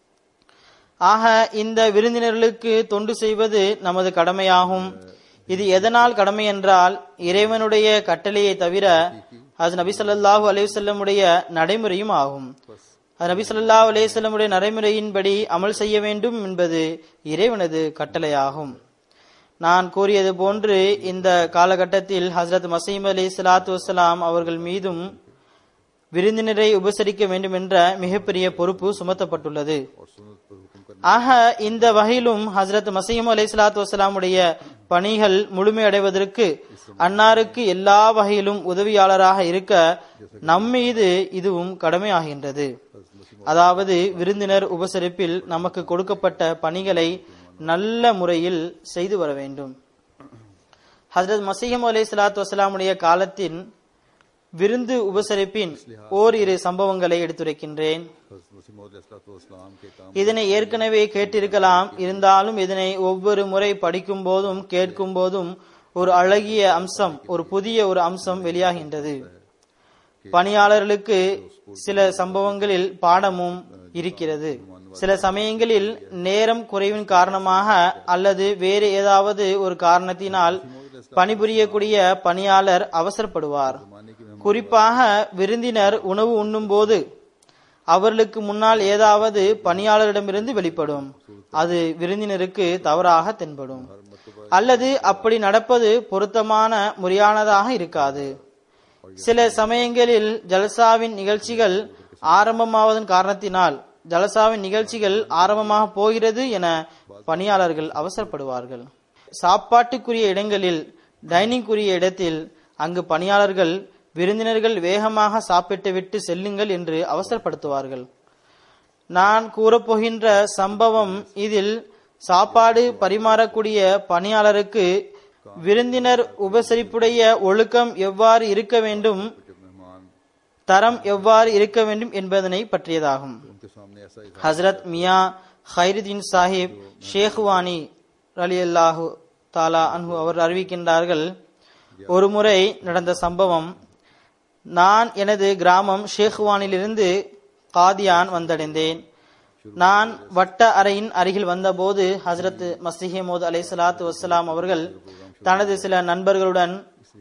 ஆக இந்த விருந்தினர்களுக்கு தொண்டு செய்வது நமது கடமையாகும் இது எதனால் கடமை என்றால் இறைவனுடைய கட்டளையை தவிர அது நபி ஸல்லல்லாஹு அலைஹி வஸல்லமுடைய நடைமுறையும் ஆகும் அது நபி ஸல்லல்லாஹு அலைஹி வஸல்லமுடைய நடைமுறையின்படி அமல் செய்ய வேண்டும் என்பது இறைவனது கட்டளையாகும் நான் கூறியது போன்று இந்த காலகட்டத்தில் ஹஸ்ரத் மசீம் அலி சலாத்து வசலாம் அவர்கள் மீதும் விருந்தினரை உபசரிக்க வேண்டும் என்ற மிகப்பெரிய பொறுப்பு சுமத்தப்பட்டுள்ளது और सुन्नत पर हुक्म करना ஆக இந்த வகையிலும் ஹசரத் மசீம் அலை சலாத்து வசலாமுடைய பணிகள் முழுமையடைவதற்கு அன்னாருக்கு எல்லா வகையிலும் உதவியாளராக இருக்க நம்மீது இதுவும் கடமையாகின்றது அதாவது விருந்தினர் உபசரிப்பில் நமக்கு கொடுக்கப்பட்ட பணிகளை நல்ல முறையில் செய்து வர வேண்டும் ஹசரத் மசீம் அலை சலாத்து வசலாமுடைய காலத்தின் விருந்து உபசரிப்பின் ஓரிரு சம்பவங்களை எடுத்துரைக்கின்றேன் हज़रत मसीह मौद अलैहिस्सलाम के काम இதனை ஏற்கனவே கேட்டிருக்கலாம் இருந்தாலும் இதனை ஒவ்வொரு முறை படிக்கும் போதும் கேட்கும் போதும் ஒரு அழகிய அம்சம் ஒரு புதிய ஒரு அம்சம் வெளியாகின்றது பணியாளர்களுக்கு சில சம்பவங்களில் பாடமும் இருக்கிறது சில சமயங்களில் நேரம் குறைவின் காரணமாக அல்லது வேறு ஏதாவது ஒரு காரணத்தினால் பணிபுரியக்கூடிய பணியாளர் அவசரப்படுவார் குறிப்பாக விருந்தினர் உணவு உண்ணும்போது அவர்களுக்கு முன்னால் ஏதாவது பணியாளரிடமிருந்து வெளிப்படும் அது விருந்தினருக்கு தவறாக தென்படும் அல்லது அப்படி நடப்பது பொருத்தமான முறையானதாக இருக்காது சில சமயங்களில் ஜலசாவின் நிகழ்ச்சிகள் ஆரம்பமாவதன் காரணத்தினால் ஜலசாவின் நிகழ்ச்சிகள் ஆரம்பமாக போகிறது என பணியாளர்கள் அவசரப்படுவார்கள் சாப்பாட்டுக்குரிய இடங்களில் டைனிங்குரிய இடத்தில் அங்கு பணியாளர்கள் விருந்தினர்கள் வேகமாக சாப்பிட்டுவிட்டு செல்லுங்கள் என்று அவசரப்படுத்துவார்கள் நான் கூறப்போகின்ற சம்பவம் இதில் சாப்பாடு பரிமாறக்கூடிய பணியாளருக்கு விருந்தினர் உபசரிப்புடைய ஒழுக்கம் எவ்வாறு இருக்க வேண்டும் जब मेहमान தரம் எவ்வாறு இருக்க வேண்டும் என்பதனை பற்றியதாகும் उनके सामने ऐसा इजहार ஹசரத் மியா ஹைருதீன் சாஹிப் ஷேக்வானி அலி அல்லாஹு தாலா அன்ஹு அவர் அறிவிக்கின்றார்கள் ஒருமுறை நடந்த சம்பவம் நான் எனது கிராமம் ஷேக்வானிலிருந்து காதியான் வந்தடைந்தேன் நான் வட்ட அறையின் அருகில் வந்தபோது ஹசரத் மசிஹமோத் அலை சலாத்து வசலாம் அவர்கள் தனது சில நண்பர்களுடன்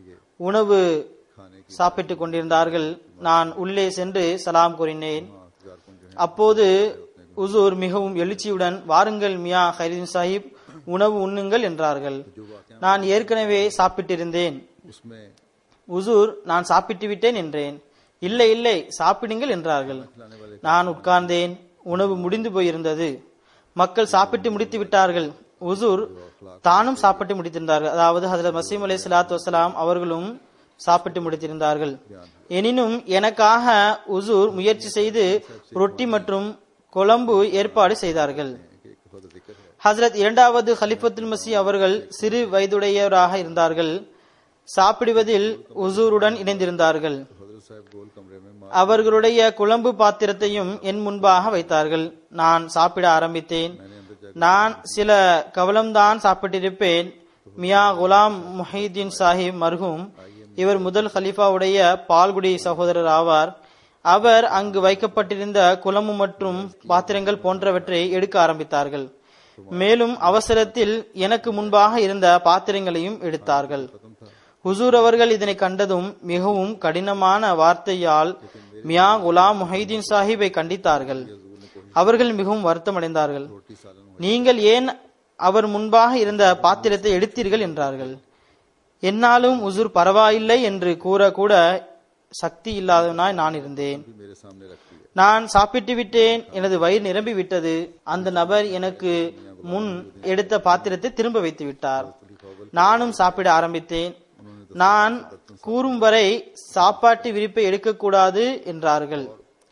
உணவு சாப்பிட்டுக் கொண்டிருந்தார்கள் நான் உள்ளே சென்று சலாம் கூறினேன் इंतजार कौन जो है அப்போது உசூர் மிகவும் எழுச்சியுடன் வாருங்கள் மியா ஹைதீன் சாஹிப் உணவு உண்ணுங்கள் என்றார்கள் நான் ஏற்கனவே சாப்பிட்டிருந்தேன் उसमें உசூர் நான் சாப்பிட்டு விட்டேன் என்றேன் இல்லை இல்லை சாப்பிடுங்கள் என்றார்கள் நான் உட்கார்ந்தேன் உணவு முடிந்து போயிருந்தது மக்கள் சாப்பிட்டு முடித்து விட்டார்கள் உசூர் தானும் சாப்பிட்டு முடித்திருந்தார்கள் அதாவது ஹசரத் மசீம் அலை சலாத்து வசலாம் அவர்களும் சாப்பிட்டு முடித்திருந்தார்கள் எனினும் எனக்காக உசூர் முயற்சி செய்து ரொட்டி மற்றும் குழம்பு ஏற்பாடு செய்தார்கள் कि एक दफा तो जिक्र है ஹசரத் இரண்டாவது ஹலிஃபத்துல் மசி அவர்கள் சிறு வயதுடையவராக இருந்தார்கள் சாப்பிடுவதில் உசூருடன் இணைந்திருந்தார்கள் हजरत साहब गोल कमरे में माँ அவர்களுடைய குழம்பு பாத்திரத்தையும் என் முன்பாக வைத்தார்கள் நான் சாப்பிட ஆரம்பித்தேன் நான் சில கவலம்தான் சாப்பிட்டிருப்பேன் மியா குலாம் முஹீதீன் சாஹிப் மர்ஹூம் இவர் முதல் ஹலீஃபாவுடைய பால்குடி சகோதரர் ஆவார் அவர் அங்கு வைக்கப்பட்டிருந்த குழம்பு மற்றும் பாத்திரங்கள் போன்றவற்றை எடுக்க ஆரம்பித்தார்கள் மேலும் அவசரத்தில் எனக்கு முன்பாக இருந்த பாத்திரங்களையும் எடுத்தார்கள் ஹுசூர் அவர்கள் இதனை கண்டதும் மிகவும் கடினமான வார்த்தையால் மியா குலாம் முஹைதீன் சாஹிப்பை கண்டித்தார்கள் அவர்கள் மிகவும் வருத்தமடைந்தார்கள் நீங்கள் ஏன் அவர் முன்பாக இருந்த பாத்திரத்தை எடுத்தீர்கள் என்றார்கள் என்னாலும் உசூர் பரவாயில்லை என்று கூற கூட சக்தி இல்லாதவனாய் நான் இருந்தேன் भी मेरे सामने रखती है நான் சாப்பிட்டு விட்டேன் எனது வயிறு நிரம்பி விட்டது அந்த நபர் எனக்கு முன் எடுத்த பாத்திரத்தை திரும்ப வைத்து விட்டார் நானும் சாப்பிட ஆரம்பித்தேன் நான் கூறும் வரை சாப்பாட்டு விரிப்பை எடுக்கக்கூடாது என்றார்கள்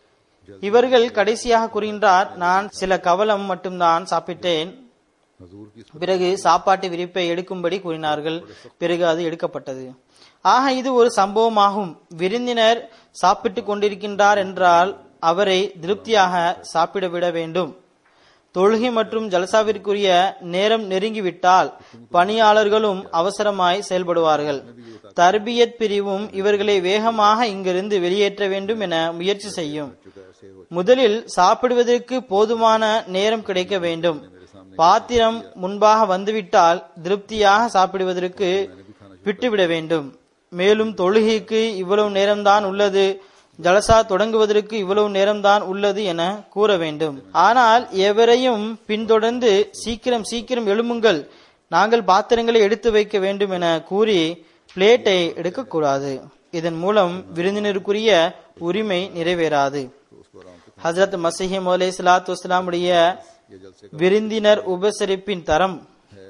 இவர்கள் கடைசியாக கூறுகின்றார் நான் சில கவலம் மட்டும்தான் சாப்பிட்டேன் हजूर की பிறகு சாப்பாட்டு விரிப்பை எடுக்கும்படி கூறினார்கள் பிறகு அது எடுக்கப்பட்டது ஆக இது ஒரு சம்பவமாகும் விருந்தினர் சாப்பிட்டுக் கொண்டிருக்கின்றார் என்றால் அவரை திருப்தியாக சாப்பிட விட வேண்டும் தொழுகை மற்றும் ஜலசாவிற்குரிய நேரம் நெருங்கிவிட்டால் பணியாளர்களும் அவசரமாய் செயல்படுவார்கள் தர்பியத் பிரிவும் இவர்களை வேகமாக இங்கிருந்து வெளியேற்ற வேண்டும் என முயற்சி செய்யும் முதலில் சாப்பிடுவதற்கு போதுமான நேரம் கிடைக்க வேண்டும் பாத்திரம் முன்பாக வந்துவிட்டால் திருப்தியாக சாப்பிடுவதற்கு விட்டுவிட வேண்டும் மேலும் தொழுகைக்கு இவ்வளவு நேரம்தான் உள்ளது ஜலசா தொடங்குவதற்கு இவ்வளவு நேரம்தான் உள்ளது என கூற வேண்டும் ஆனால் எவரையும் பின்தொடர்ந்து சீக்கிரம் சீக்கிரம் எழும்புங்கள் நாங்கள் பாத்திரங்களை எடுத்து வைக்க வேண்டும் என கூறி பிளேட்டை எடுக்கக்கூடாது இதன் மூலம் விருந்தினருக்குரிய உரிமை நிறைவேறாது ஹசரத் மசீஹிம் அலை சலாத்து வஸ்லாமுடைய விருந்தினர் உபசரிப்பின் தரம்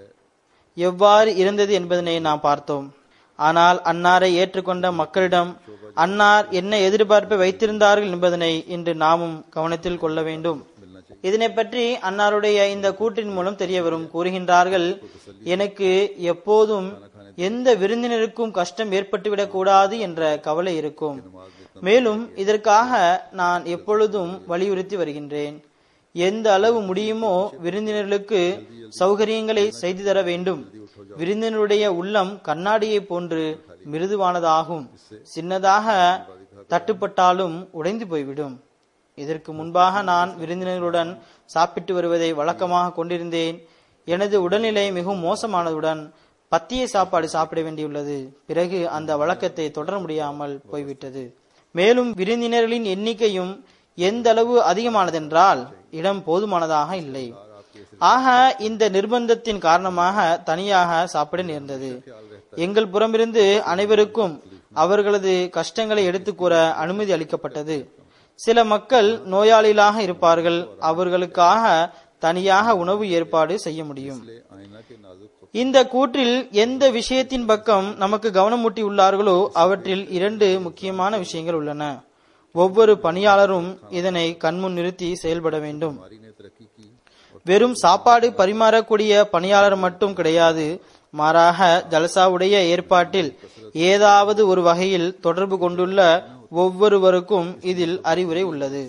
எவ்வாறு இருந்தது என்பதனை நாம் பார்த்தோம் ஆனால் அன்னாரை ஏற்றுக்கொண்ட மக்களிடம் அன்னார் என்ன எதிர்பார்ப்பை வைத்திருந்தார்கள் என்பதனை இன்று நாமும் கவனத்தில் கொள்ள வேண்டும் இதனை பற்றி அன்னாருடைய இந்த கூற்றின் மூலம் தெரிய வரும் கூறுகின்றார்கள் எனக்கு எப்போதும் எந்த விருந்தினருக்கும் கஷ்டம் ஏற்பட்டுவிடக் கூடாது என்ற கவலை இருக்கும் மேலும் இதற்காக நான் எப்பொழுதும் வலியுறுத்தி வருகின்றேன் எந்த அளவு முடியுமோ விருந்தினர்களுக்கு சௌகரியங்களை செய்து தர வேண்டும் விருந்தினருடைய உள்ளம் கண்ணாடியை போன்று மிருதுவானதாகும் சின்னதாக தட்டுப்பட்டாலும் உடைந்து போய்விடும் இதற்கு முன்பாக நான் விருந்தினர்களுடன் சாப்பிட்டு வருவதை வழக்கமாக கொண்டிருந்தேன் எனது உடல்நிலை மிகவும் மோசமானதுடன் பத்திய சாப்பாடு சாப்பிட வேண்டியுள்ளது பிறகு அந்த வழக்கத்தை தொடர முடியாமல் போய்விட்டது மேலும் விருந்தினர்களின் எண்ணிக்கையும் எந்த அளவு அதிகமானதென்றால் இடம் போதுமானதாக இல்லை ஆக இந்த நிர்பந்தத்தின் காரணமாக தனியாக சாப்பிட நேர்ந்தது எங்கள் புறமிருந்து அனைவருக்கும் அவர்களது கஷ்டங்களை எடுத்துக் கூற அனுமதி அளிக்கப்பட்டது சில மக்கள் நோயாளிகளாக இருப்பார்கள் அவர்களுக்காக தனியாக உணவு ஏற்பாடு செய்ய முடியும் आईना के नाजुक இந்த கூற்றில் எந்த விஷயத்தின் பக்கம் நமக்கு கவனமூட்டி உள்ளார்களோ அவற்றில் இரண்டு முக்கியமான விஷயங்கள் உள்ளன ஒவ்வொரு பணியாளரும் இதனை கண்முன் நிறுத்தி செயல்பட வேண்டும் हमारी ने तरक्की की வெறும் சாப்பாடு பரிமாறக்கூடிய பணியாளர் மட்டும் கிடையாது மாறாக ஜலசாவுடைய ஏற்பாட்டில் ஏதாவது ஒரு வகையில் தொடர்பு கொண்டுள்ள ஒவ்வொருவருக்கும் இதில் அறிவுரை உள்ளது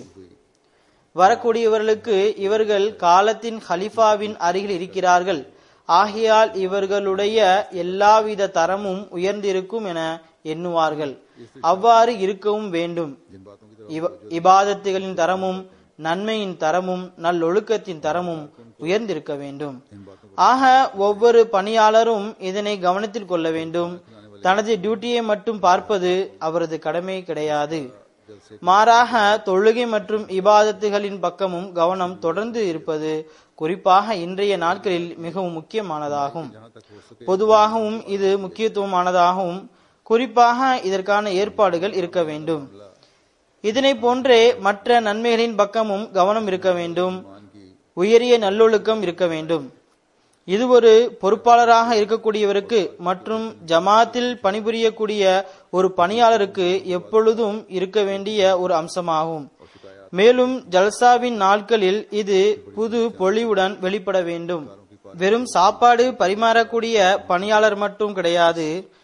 வரக்கூடியவர்களுக்கு இவர்கள் காலத்தின் ஹலிஃபாவின் அருகில் இருக்கிறார்கள் ஆகையால் இவர்களுடைய எல்லாவித தரமும் உயர்ந்திருக்கும் என எண்ணுவார்கள் அவ்வாறு இருக்கவும் வேண்டும் जिन बातों की तरफ இவ- இபாதத்துகளின் தரமும் நன்மையின் தரமும் நல்லொழுக்கத்தின் தரமும் உயர்ந்திருக்க வேண்டும் ஆக ஒவ்வொரு பணியாளரும் இதனை கவனத்தில் கொள்ள வேண்டும் தனது டியூட்டியை மட்டும் பார்ப்பது அவரது கடமை கிடையாது மாறாக தொழுகை மற்றும் இபாதத்துகளின் பக்கமும் கவனம் தொடர்ந்து இருப்பது குறிப்பாக இன்றைய நாட்களில் மிகவும் முக்கியமானதாகும் பொதுவாகவும் இது முக்கியத்துவமானதாகவும் குறிப்பாக இதற்கான ஏற்பாடுகள் இருக்க வேண்டும் இதனை போன்றே மற்ற நன்மைகளின் பக்கமும் கவனம் இருக்க வேண்டும் உயரிய நல்லொழுக்கம் இருக்க வேண்டும் இது ஒரு பொறுப்பாளராக இருக்கக்கூடியவருக்கு மற்றும் ஜமாத்தில் பணிபுரியக்கூடிய ஒரு பணியாளருக்கு எப்பொழுதும் இருக்க வேண்டிய ஒரு அம்சமாகும் மேலும் ஜல்சாவின் நாட்களில் இது புது பொலிவுடன் வெளிப்பட வேண்டும் வெறும் சாப்பாடு பரிமாறக்கூடிய பணியாளர் மட்டும் கிடையாது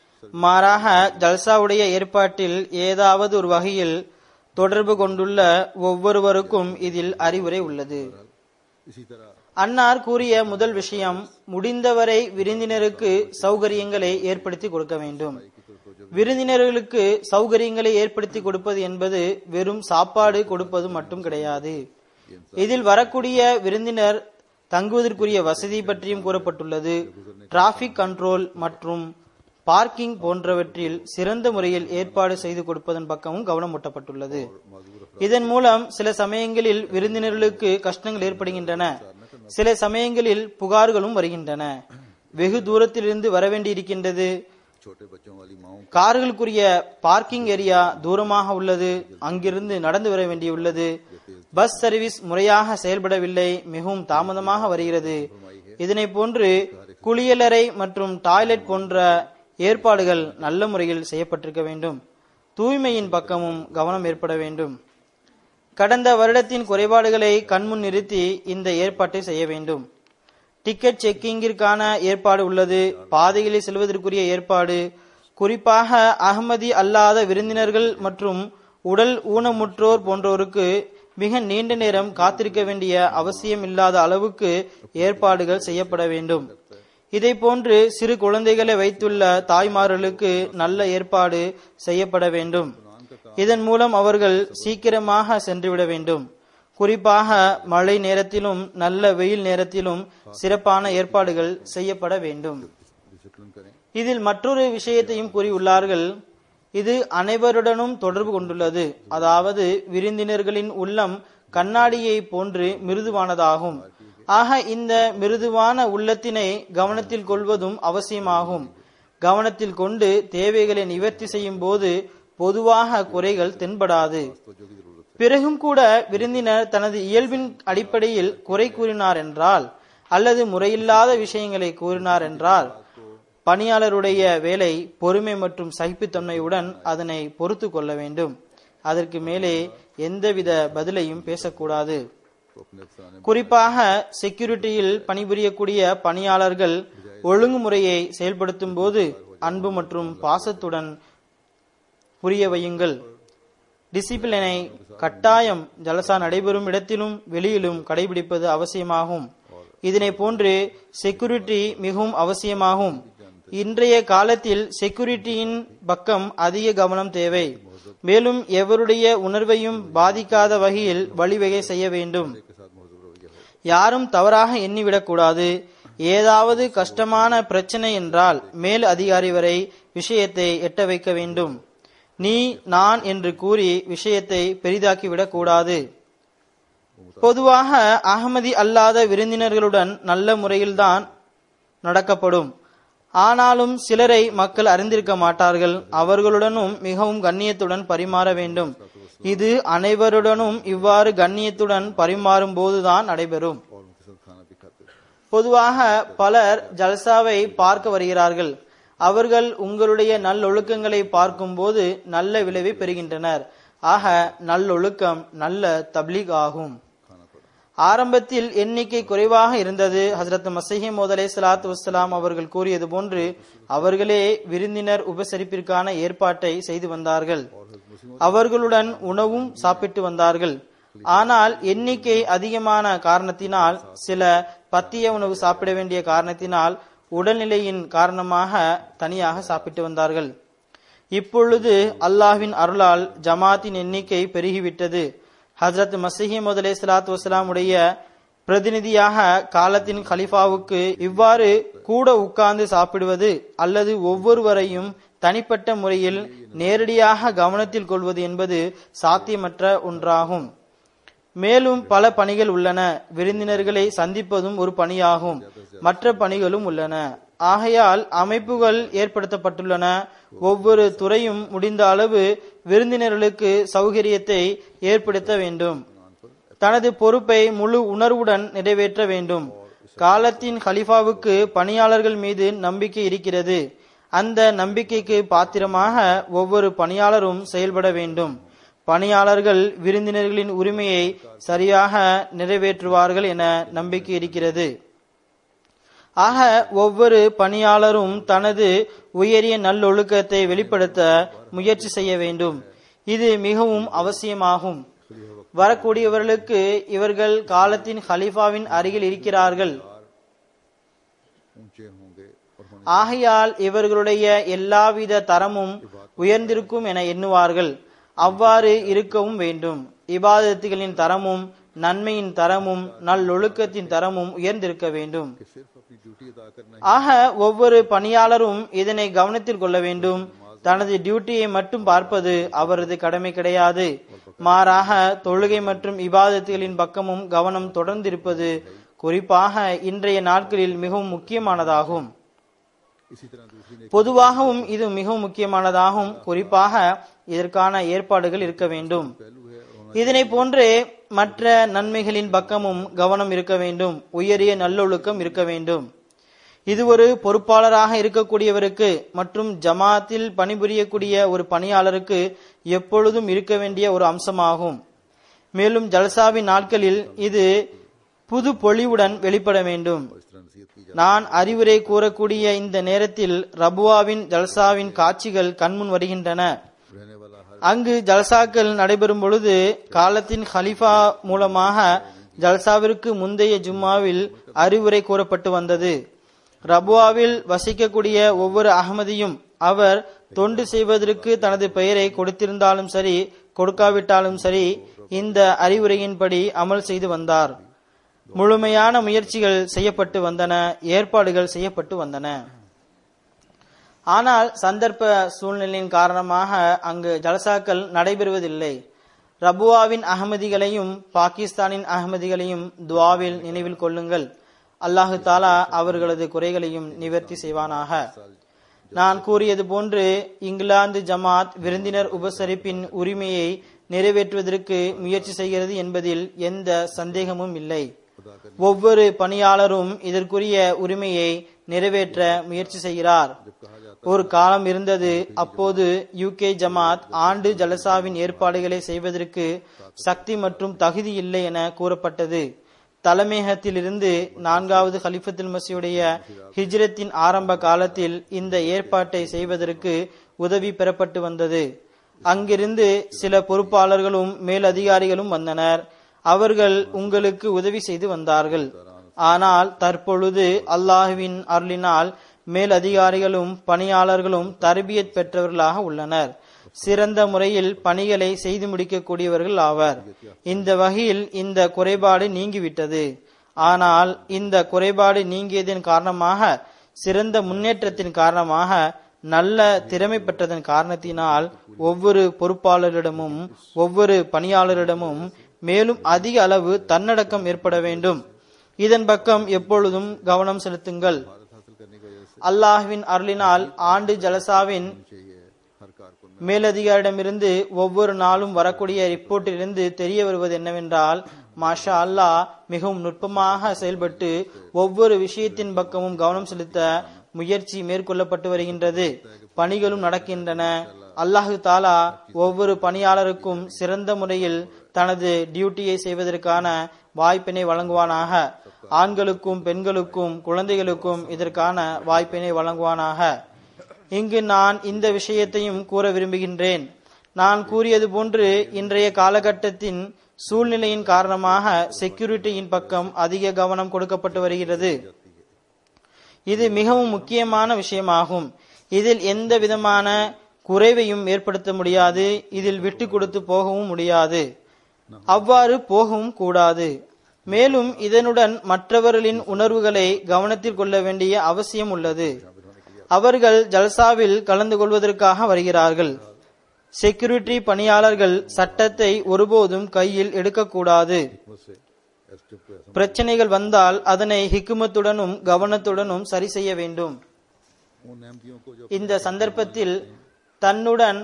மாறாக ஜல்சாவுடைய ஏற்பாட்டில் ஏதாவது ஒரு வகையில் தொடர்பு கொண்டுள்ள ஒவ்வொருவருக்கும் இதில் அறிவுரை உள்ளது इसी तरह அன்னார் கூறிய முதல் விஷயம் முடிந்தவரை விருந்தினருக்கு சௌகரியங்களை ஏற்படுத்தி கொடுக்க வேண்டும் விருந்தினர்களுக்கு சௌகரியங்களை ஏற்படுத்தி கொடுப்பது என்பது வெறும் சாப்பாடு கொடுப்பது மட்டும் கிடையாது இதில் வரக்கூடிய விருந்தினர் தங்குவதற்குரிய வசதி பற்றியும் கூறப்பட்டுள்ளது டிராபிக் கண்ட்ரோல் மற்றும் பார்க்கிங் போன்றவற்றில் சிறந்த முறையில் ஏற்பாடு செய்து கொடுப்பதன் பக்கமும் கவனம் ஊட்டப்பட்டுள்ளது இதன் மூலம் சில சமயங்களில் விருந்தினர்களுக்கு கஷ்டங்கள் ஏற்படுகின்றன சில சமயங்களில் புகார்களும் வருகின்றன வெகு தூரத்திலிருந்து வர வேண்டியிருக்கின்றது छोटे बच्चों वाली माओ கார்களுக்குரிய பார்க்கிங் ஏரியா தூரமாக உள்ளது அங்கிருந்து நடந்து வர வேண்டியுள்ளது பஸ் சர்வீஸ் முறையாக செயல்படவில்லை மிகவும் தாமதமாக வருகிறது இதனை போன்று குளியலறை மற்றும் டாய்லெட் போன்ற ஏற்பாடுகள் நல்ல முறையில் செய்யப்பட்டிருக்க வேண்டும் தூய்மையின் பக்கமும் கவனம் ஏற்பட வேண்டும் கடந்த வருடத்தின் குறைபாடுகளை கண்முன் நிறுத்தி இந்த ஏற்பாட்டை செய்ய வேண்டும் டிக்கெட் செக்கிங்கிற்கான ஏற்பாடு உள்ளது பாதைகளில் செல்வதற்குரிய ஏற்பாடு குறிப்பாக அகமதி அல்லாத விருந்தினர்கள் மற்றும் உடல் ஊனமுற்றோர் போன்றோருக்கு மிக நீண்ட நேரம் காத்திருக்க வேண்டிய அவசியம் இல்லாத அளவுக்கு ஏற்பாடுகள் செய்யப்பட வேண்டும் இதை போன்று சிறு குழந்தைகளை வைத்துள்ள தாய்மார்களுக்கு நல்ல ஏற்பாடு செய்யப்பட வேண்டும் இதன் மூலம் அவர்கள் சீக்கிரமாக சென்றுவிட வேண்டும் குறிப்பாக மழை நேரத்திலும் நல்ல வெயில் நேரத்திலும் சிறப்பான ஏற்பாடுகள் செய்யப்பட வேண்டும் डिसिप्लिन करें இதில் மற்றொரு விஷயத்தையும் கூறியுள்ளார்கள் இது அனைவருடனும் தொடர்பு கொண்டுள்ளது அதாவது விருந்தினர்களின் உள்ளம் கண்ணாடியை போன்று மிருதுவானதாகும் ஆக இந்த மிருதுவான உள்ளத்தினை கவனத்தில் கொள்வதும் அவசியமாகும் கவனத்தில் கொண்டு தேவைகளை நிவர்த்தி செய்யும் போது பொதுவாக குறைகள் தென்படாது तवज्जो की जरूरत பிறகும் கூட விருந்தினர் தனது இயல்பின் அடிப்படையில் குறை கூறினார் என்றால் அல்லது முறையில்லாத விஷயங்களை கூறினார் என்றால் பணியாளருடைய வேலை பொறுமை மற்றும் சகிப்புத்தன்மையுடன் அதனை பொறுத்து கொள்ள வேண்டும் அதற்கு மேலே எந்தவித பதிலையும் பேசக்கூடாது है तो अपने अफसराने குறிப்பாக செக்யூரிட்டியில் பணிபுரியக்கூடிய பணியாளர்கள் ஒழுங்குமுறையை செயல்படுத்தும் போது அன்பு மற்றும் பாசத்துடன் புரிய வையுங்கள் டிசிப்ளினை கட்டாயம் ஜலசா நடைபெறும் இடத்திலும் வெளியிலும் கடைபிடிப்பது அவசியமாகும் இதனை போன்று செக்யூரிட்டி மிகவும் அவசியமாகும் இன்றைய காலத்தில் செக்யூரிட்டியின் பக்கம் அதிக கவனம் தேவை மேலும் எவருடைய உணர்வையும் பாதிக்காத வகையில் வழிவகை செய்ய வேண்டும் के साथ महजूब रवैया हो யாரும் தவறாக எண்ணிவிடக்கூடாது ஏதாவது கஷ்டமான பிரச்சனை என்றால் மேல் அதிகாரி வரை விஷயத்தை எட்ட வைக்க வேண்டும் நீ நான் என்று கூறி விஷயத்தை பெரிதாக்கிவிடக் கூடாது பொதுவாக அகமதி அல்லாத விருந்தினர்களுடன் நல்ல முறையில்தான் நடக்கப்படும் ஆனாலும் சிலரை மக்கள் அறிந்திருக்க மாட்டார்கள் அவர்களுடனும் மிகவும் கண்ணியத்துடன் பரிமாற வேண்டும் இது அனைவருடனும் இவ்வாறு கண்ணியத்துடன் பரிமாறும் போதுதான் நடைபெறும் और उनके साथ खाना भी खाते थे பொதுவாக பலர் ஜல்சாவை பார்க்க வருகிறார்கள் அவர்கள் உங்களுடைய நல்லொழுக்கங்களை பார்க்கும்போது நல்ல விளைவை பெறுகின்றனர் ஆக நல்லொழுக்கம் நல்ல தப்லீக் ஆகும் खाना पड़ा ஆரம்பத்தில் எண்ணிக்கை குறைவாக இருந்தது ஹசரத் மசீஹி மோதலே சலாத்து வசலாம் அவர்கள் கூறியது போன்று அவர்களே விருந்தினர் உபசரிப்பிற்கான ஏற்பாட்டை செய்து வந்தார்கள் அவர்களுடன் உணவும் சாப்பிட்டு வந்தார்கள் ஆனால் எண்ணிக்கை அதிகமான காரணத்தினால் சில பத்திய உணவு சாப்பிட வேண்டிய காரணத்தினால் உடல்நிலையின் காரணமாக தனியாக சாப்பிட்டு வந்தார்கள் இப்பொழுது அல்லாஹ்வின் அருளால் ஜமாத்தின் எண்ணிக்கை பெருகிவிட்டது ஹஜரத் மசீஹி முதலே சலாத்து வசலாமுடைய பிரதிநிதியாக காலத்தின் கலிஃபாவுக்கு இவ்வாறு கூட உட்கார்ந்து சாப்பிடுவது அல்லது ஒவ்வொருவரையும் தனிப்பட்ட முறையில் நேரடியாக கவனத்தில் கொள்வது என்பது சாத்தியமற்ற ஒன்றாகும் மேலும் பல பணிகள் உள்ளன விருந்தினர்களை சந்திப்பதும் ஒரு பணியாகும் மற்ற பணிகளும் உள்ளன ஆகையால் அமைப்புகள் ஏற்படுத்தப்பட்டுள்ளன ஒவ்வொரு துறையும் முடிந்த அளவு விருந்தினர்களுக்கு சௌகரியத்தை ஏற்படுத்த வேண்டும் தனது பொறுப்பை முழு உணர்வுடன் நிறைவேற்ற வேண்டும் காலத்தின் ஹலிஃபாவுக்கு பணியாளர்கள் மீது நம்பிக்கை இருக்கிறது அந்த நம்பிக்கைக்கு பாத்திரமாக ஒவ்வொரு பணியாளரும் செயல்பட வேண்டும் பணியாளர்கள் விருந்தினர்களின் உரிமையை சரியாக நிறைவேற்றுவார்கள் என நம்பிக்கை இருக்கிறது ஆக ஒவ்வொரு பணியாளரும் தனது உயரிய நல்லொழுக்கத்தை வெளிப்படுத்த முயற்சி செய்ய வேண்டும் இது மிகவும் அவசியமாகும் வரக்கூடியவர்களுக்கு இவர்கள் காலத்தின் ஹலீஃபாவின் அருகில் இருக்கிறார்கள் ऊंचे होंगे और होने ஆகையால் இவர்களுடைய எல்லாவித தரமும் உயர்ந்திருக்கும் என எண்ணுவார்கள் அவ்வாறு இருக்கவும் வேண்டும் இபாதத்துகளின் தரமும் நன்மையின் தரமும் நல்லொழுக்கத்தின் தரமும் உயர்ந்திருக்க வேண்டும் कि सिर्फ अपनी ड्यूटी अदा करना ஆக ஒவ்வொரு பணியாளரும் இதனை கவனத்தில் கொள்ள வேண்டும் தனது டியூட்டியை மட்டும் பார்ப்பது அவரது கடமை கிடையாது மாறாக தொழுகை மற்றும் இபாதத்துகளின் பக்கமும் கவனம் தொடர்ந்திருப்பது குறிப்பாக இன்றைய நாட்களில் மிகவும் முக்கியமானதாகும் इसी तरह दूसरी ने பொதுவாகவும் இது மிகவும் முக்கியமானதாகும் குறிப்பாக இதற்கான ஏற்பாடுகள் இருக்க வேண்டும் पहलू है और होना இதனை போன்றே மற்ற நன்மைகளின் பக்கமும் கவனம் இருக்க வேண்டும் உயரிய நல்லொழுக்கம் இருக்க வேண்டும் இது ஒரு பொறுப்பாளராக இருக்கக்கூடியவருக்கு மற்றும் ஜமாத்தில் பணிபுரியக்கூடிய ஒரு பணியாளருக்கு எப்பொழுதும் இருக்க வேண்டிய ஒரு அம்சமாகும் மேலும் ஜல்சாவின் நாட்களில் இது புது பொலிவுடன் வெளிப்பட வேண்டும் इस तरह नसीहत की நான் அறிவுரை கூறக்கூடிய இந்த நேரத்தில் ரபுவாவின் ஜல்சாவின் காட்சிகள் கண்முன் வருகின்றன जा रहने वाला हर அங்கு ஜல்சாக்கள் நடைபெறும் பொழுது காலத்தின் ஹலிஃபா மூலமாக ஜல்சாவிற்கு முந்தைய ஜும்மாவில் அறிவுரை கூறப்பட்டு வந்தது ரபுவாவில் வசிக்கக்கூடிய ஒவ்வொரு அகமதியும் அவர் தொண்டு செய்வதற்கு தனது பெயரை கொடுத்திருந்தாலும் சரி கொடுக்காவிட்டாலும் சரி இந்த அறிவுரையின்படி அமல் செய்து வந்தார் முழுமையான முயற்சிகள் செய்யப்பட்டு வந்தன ஏற்பாடுகள் செய்யப்பட்டு வந்தன ஆனால் சந்தர்ப்ப சூழ்நிலையின் காரணமாக அங்கு ஜலசாக்கள் நடைபெறுவதில்லை ரபுவாவின் அகமதிகளையும் பாகிஸ்தானின் அகமதிகளையும் துவாவில் நினைவில் கொள்ளுங்கள் அல்லாஹு தாலா அவர்களது குறைகளையும் நிவர்த்தி செய்வானாக நான் கூறியது போன்று இங்கிலாந்து ஜமாத் விருந்தினர் உபசரிப்பின் உரிமையை நிறைவேற்றுவதற்கு முயற்சி செய்கிறது என்பதில் எந்த சந்தேகமும் இல்லை ஒவ்வொரு பணியாளரும் இதற்குரிய உரிமையை நிறைவேற்ற முயற்சி செய்கிறார் ஒரு காலம் இருந்தது அப்போது யூகே ஜமாத் ஆண்டு ஜலசாவின் ஏற்பாடுகளை செய்வதற்கு சக்தி மற்றும் தகுதி இல்லை என கூறப்பட்டது தலைமையகத்திலிருந்து நான்காவது ஹலிஃபத்துல் மசியுடைய ஹிஜ்ரத்தின் ஆரம்ப காலத்தில் இந்த ஏற்பாட்டை செய்வதற்கு உதவி பெறப்பட்டு வந்தது அங்கிருந்து சில பொறுப்பாளர்களும் மேலதிகாரிகளும் வந்தனர் அவர்கள் உங்களுக்கு உதவி செய்து வந்தார்கள் ஆனால் தற்பொழுது அல்லாஹுவின் அருளினால் மேல் அதிகாரிகளும் பணியாளர்களும் தர்பியத் பெற்றவர்களாக உள்ளனர் சிறந்த முறையில் பணிகளை செய்து முடிக்கக்கூடியவர்கள் ஆவர் இந்த வகையில் இந்த குறைபாடு நீங்கிவிட்டது ஆனால் இந்த குறைபாடு நீங்கியதன் காரணமாக சிறந்த முன்னேற்றத்தின் காரணமாக நல்ல திறமை பெற்றதன் காரணத்தினால் ஒவ்வொரு பொறுப்பாளரிடமும் ஒவ்வொரு பணியாளரிடமும் மேலும் அதிக அளவு தன்னடக்கம் ஏற்பட வேண்டும் இதன் பக்கம் எப்பொழுதும் கவனம் செலுத்துங்கள் அல்லாஹ்வின் அருளினால் ஆண்டு ஜலசாவின் மேலதிகாரிடமிருந்து ஒவ்வொரு நாளும் வரக்கூடிய ரிப்போர்ட்டிலிருந்து தெரிய வருவது என்னவென்றால் மாஷா அல்லாஹ் மிகவும் நுட்பமாக செயல்பட்டு ஒவ்வொரு விஷயத்தின் பக்கமும் கவனம் செலுத்த முயற்சி மேற்கொள்ளப்பட்டு வருகின்றது பணிகளும் நடக்கின்றன அல்லாஹு தாலா ஒவ்வொரு பணியாளருக்கும் சிறந்த முறையில் தனது டியூட்டியை செய்வதற்கான வாய்ப்பினை வழங்குவானாக ஆண்களுக்கும் பெண்களுக்கும் குழந்தைகளுக்கும் இதற்கான வாய்ப்பினை வழங்குவானாக இங்கு நான் இந்த விஷயத்தையும் கூற விரும்புகின்றேன் நான் கூறியது போன்று இன்றைய காலகட்டத்தின் சூழ்நிலையின் காரணமாக செக்யூரிட்டியின் பக்கம் அதிக கவனம் கொடுக்கப்பட்டு வருகிறது இது மிகவும் முக்கியமான விஷயமாகும் இதில் எந்த விதமான குறைவையும் ஏற்படுத்த முடியாது இதில் விட்டு கொடுத்து போகவும் முடியாது அவ்வாறு போகவும் கூடாது மேலும் இதனுடன் மற்றவர்களின் உணர்வுகளை கவனத்தில் கொள்ள வேண்டிய அவசியம் உள்ளது அவர்கள் ஜல்சாவில் கலந்து கொள்வதற்காக வருகிறார்கள் செக்யூரிட்டி பணியாளர்கள் சட்டத்தை ஒருபோதும் கையில் எடுக்கக்கூடாது பிரச்சனைகள் வந்தால் அதனை ஹிக்குமத்துடனும் கவனத்துடனும் சரி செய்ய வேண்டும் उन एमपीओ को जो இந்த சந்தர்ப்பத்தில் தன்னுடன்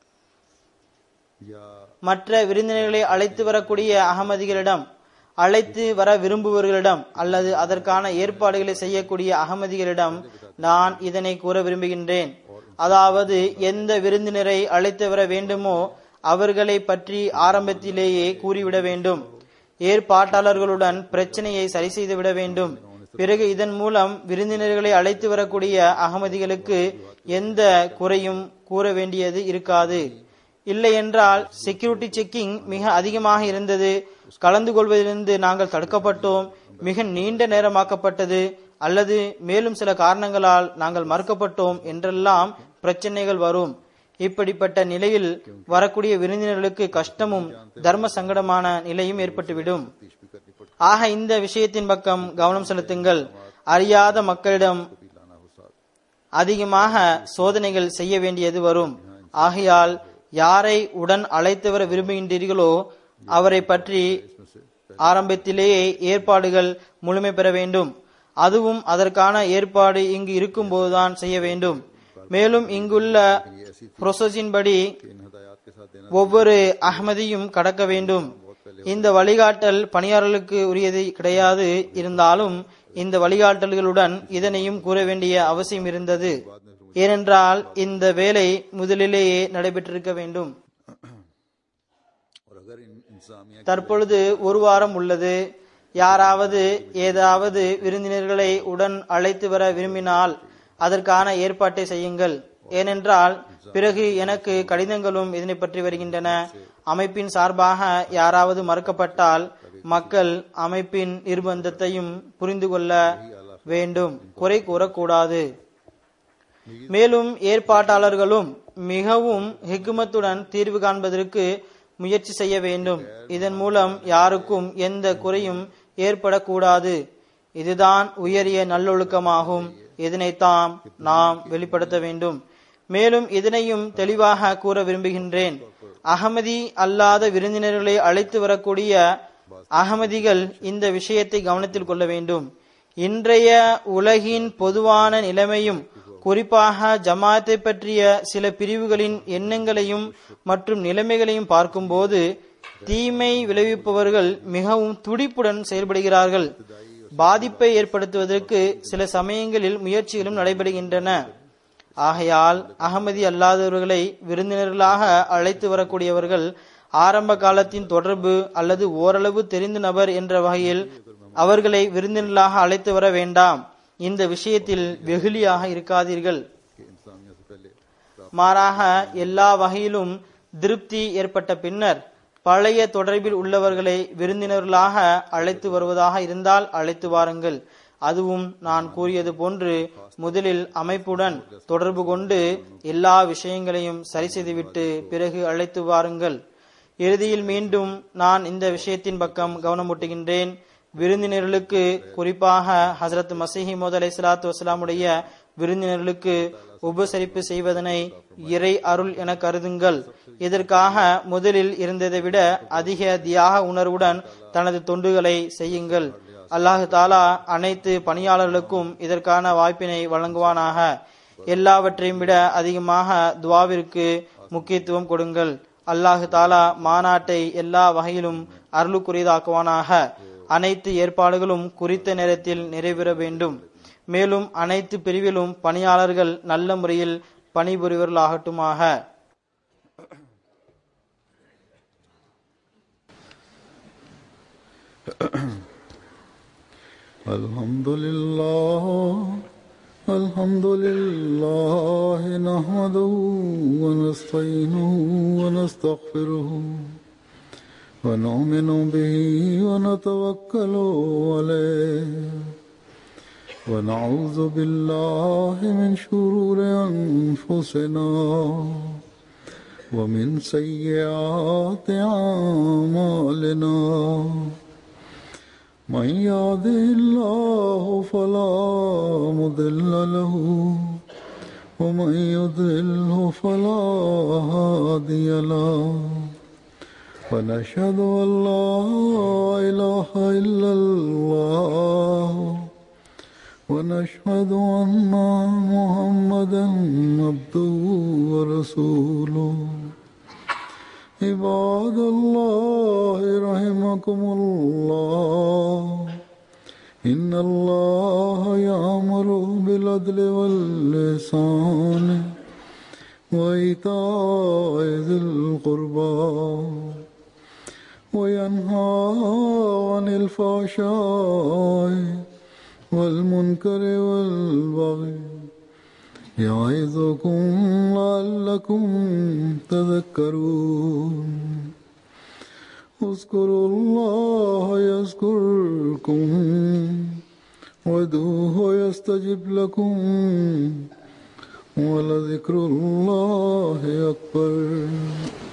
या மற்ற விருந்தினர்களை அழைத்து வரக்கூடிய அகமதிகளிடம் அழைத்து வர விரும்புபவர்களிடம் அல்லது அதற்கான ஏற்பாடுகளை செய்யக்கூடிய அகமதிகளிடம் நான் இதனை கூற விரும்புகின்றேன் அதாவது எந்த விருந்தினரை அழைத்து வர வேண்டுமோ அவர்களை பற்றி ஆரம்பத்திலேயே கூறிவிட வேண்டும் ஏற்பாட்டாளர்களுடன் பிரச்சனையை சரி செய்து விட வேண்டும் பிறகு இதன் மூலம் விருந்தினர்களை அழைத்து வரக்கூடிய அகமதிகளுக்கு எந்த குறையும் கூற வேண்டியது இருக்காது இல்லை என்றால் செக்யூரிட்டி செக்கிங் மிக அதிகமாக இருந்தது கலந்து கொள்வதிலிருந்து நாங்கள் தடுக்கப்பட்டோம் மிக நீண்ட நேரமாக்கப்பட்டது அல்லது மேலும் சில காரணங்களால் நாங்கள் மறுக்கப்பட்டோம் என்றெல்லாம் பிரச்சனைகள் வரும் இப்படிப்பட்ட நிலையில் வரக்கூடிய விருந்தினர்களுக்கு கஷ்டமும் தர்ம சங்கடமான நிலையும் ஏற்பட்டுவிடும் तफ्तीश भी करनी पड़ती ஆக இந்த விஷயத்தின் பக்கம் கவனம் செலுத்துங்கள் அறியாத மக்களிடம் भी लाना हो साथ அதிகமாக சோதனைகள் செய்ய வேண்டியது வரும் ஆகையால் யாரை உடன் அழைத்து வர விரும்புகின்றீர்களோ அவரை பற்றி ஆரம்பத்திலேயே ஏற்பாடுகள் முழுமை பெற வேண்டும் அதுவும் அதற்கான ஏற்பாடு இங்கு இருக்கும்போதுதான் செய்ய வேண்டும் மேலும் இங்குள்ள ப்ரொசஸின் படி इन हदायत के साथ देना ஒவ்வொரு அகமதியும் கடக்க வேண்டும் இந்த வழிகாட்டல் பணியாளர்களுக்கு உரியது கிடையாது இருந்தாலும் இந்த வழிகாட்டல்களுடன் இதனையும் கூற வேண்டிய அவசியம் இருந்தது ஏனென்றால் இந்த வேலை முதலிலேயே நடைபெற்றிருக்க வேண்டும் और अगर इन इंतजामिया தற்பொழுது ஒரு வாரம் உள்ளது யாராவது ஏதாவது விருந்தினர்களை உடன் அழைத்து வர விரும்பினால் அதற்கான ஏற்பாட்டை செய்யுங்கள் ஏனென்றால் பிறகு எனக்கு கடிதங்களும் இதனை பற்றி வருகின்றன அமைப்பின் சார்பாக யாராவது மறுக்கப்பட்டால் மக்கள் அமைப்பின் நிர்பந்தத்தையும் புரிந்து கொள்ள வேண்டும் குறை கூறக்கூடாது மேலும் ஏற்பாட்டாளர்களும் மிகவும் ஹிக்மத்துடன் தீர்வு காண்பதற்கு முயற்சி செய்ய வேண்டும் இதன் மூலம் யாருக்கும் எந்த குறையும் ஏற்படக்கூடாது இதுதான் உயரிய நல்லொழுக்கமாகும் இதனைத்தாம் நாம் வெளிப்படுத்த வேண்டும் மேலும் இதனையும் தெளிவாக கூற விரும்புகின்றேன் அகமதி அல்லாத விருந்தினர்களை அழைத்து வரக்கூடிய அகமதிகள் இந்த விஷயத்தை கவனத்தில் கொள்ள வேண்டும் இன்றைய உலகின் பொதுவான நிலைமையும் குறிப்பாக ஜமாத்தை பற்றிய சில பிரிவுகளின் எண்ணங்களையும் மற்றும் நிலைமைகளையும் பார்க்கும்போது தீமை விளைவிப்பவர்கள் மிகவும் துடிப்புடன் செயல்படுகிறார்கள் பாதிப்பை ஏற்படுத்துவதற்கு சில சமயங்களில் முயற்சிகளும் நடைபெறுகின்றன ஆகையால் அகமதி அல்லாதவர்களை விருந்தினர்களாக அழைத்து வரக்கூடியவர்கள் ஆரம்ப காலத்தின் தொடர்பு அல்லது ஓரளவு தெரிந்த நபர் என்ற வகையில் அவர்களை விருந்தினர்களாக அழைத்து வர வேண்டாம் இந்த விஷயத்தில் வெகுளியாக இருக்காதீர்கள் कि इंसानियत से पहले மாறாக எல்லா வகையிலும் திருப்தி ஏற்பட்ட பின்னர் பழைய தொடர்பில் உள்ளவர்களை விருந்தினர்களாக அழைத்து வருவதாக இருந்தால் அழைத்து வாருங்கள் அதுவும் நான் கூறியது போன்று முதலில் அமைப்புடன் தொடர்பு கொண்டு எல்லா விஷயங்களையும் சரி செய்துவிட்டு பிறகு அழைத்து வாருங்கள் இறுதியில் மீண்டும் நான் இந்த விஷயத்தின் பக்கம் கவனமூட்டுகின்றேன் விருந்தினர்களுக்கு குறிப்பாக ஹசரத் மசீஹி மோத் அலை சலாத்து வசலாமுடைய விருந்தினர்களுக்கு உபசரிப்பு செய்வதனை இறை அருள் என கருதுங்கள் இதற்காக முதலில் இருந்ததை விட அதிக தியாக உணர்வுடன் தனது தொண்டுகளை செய்யுங்கள் அல்லாஹு தாலா அனைத்து பணியாளர்களுக்கும் இதற்கான வாய்ப்பினை வழங்குவானாக எல்லாவற்றையும் விட அதிகமாக துவாவிற்கு முக்கியத்துவம் கொடுங்கள் அல்லாஹு தாலா மாநாட்டை எல்லா வகையிலும் அருளுக்குரியதாக்குவானாக அனைத்து ஏற்பாடுகளும் குறித்த நேரத்தில் நிறைவேற வேண்டும் மேலும் அனைத்து பிரிவிலும் பணியாளர்கள் நல்ல முறையில் பணிபுரிவர்களாகட்டுமாக الحمد لله الحمد لله نحمده ونستعينه ونستغفره ونؤمن به ونتوكل عليه ونعوذ بالله من شرور أنفسنا ومن سيئات أعمالنا من يهده الله فلا مضل له ومن يضلله فلا هادي له ونشهد أن لا إله إلا الله ونشهد أن محمدا عبده ورسوله عباد الله رحمكم الله إن الله يأمر بالعدل واللسان وإيتاء ذي القربى وينهى عن الفحشاء والمنكر والبغي يعظكم لعلكم تذكرون اذكروا الله يذكركم وادعوه يستجب لكم ولذكر الله أكبر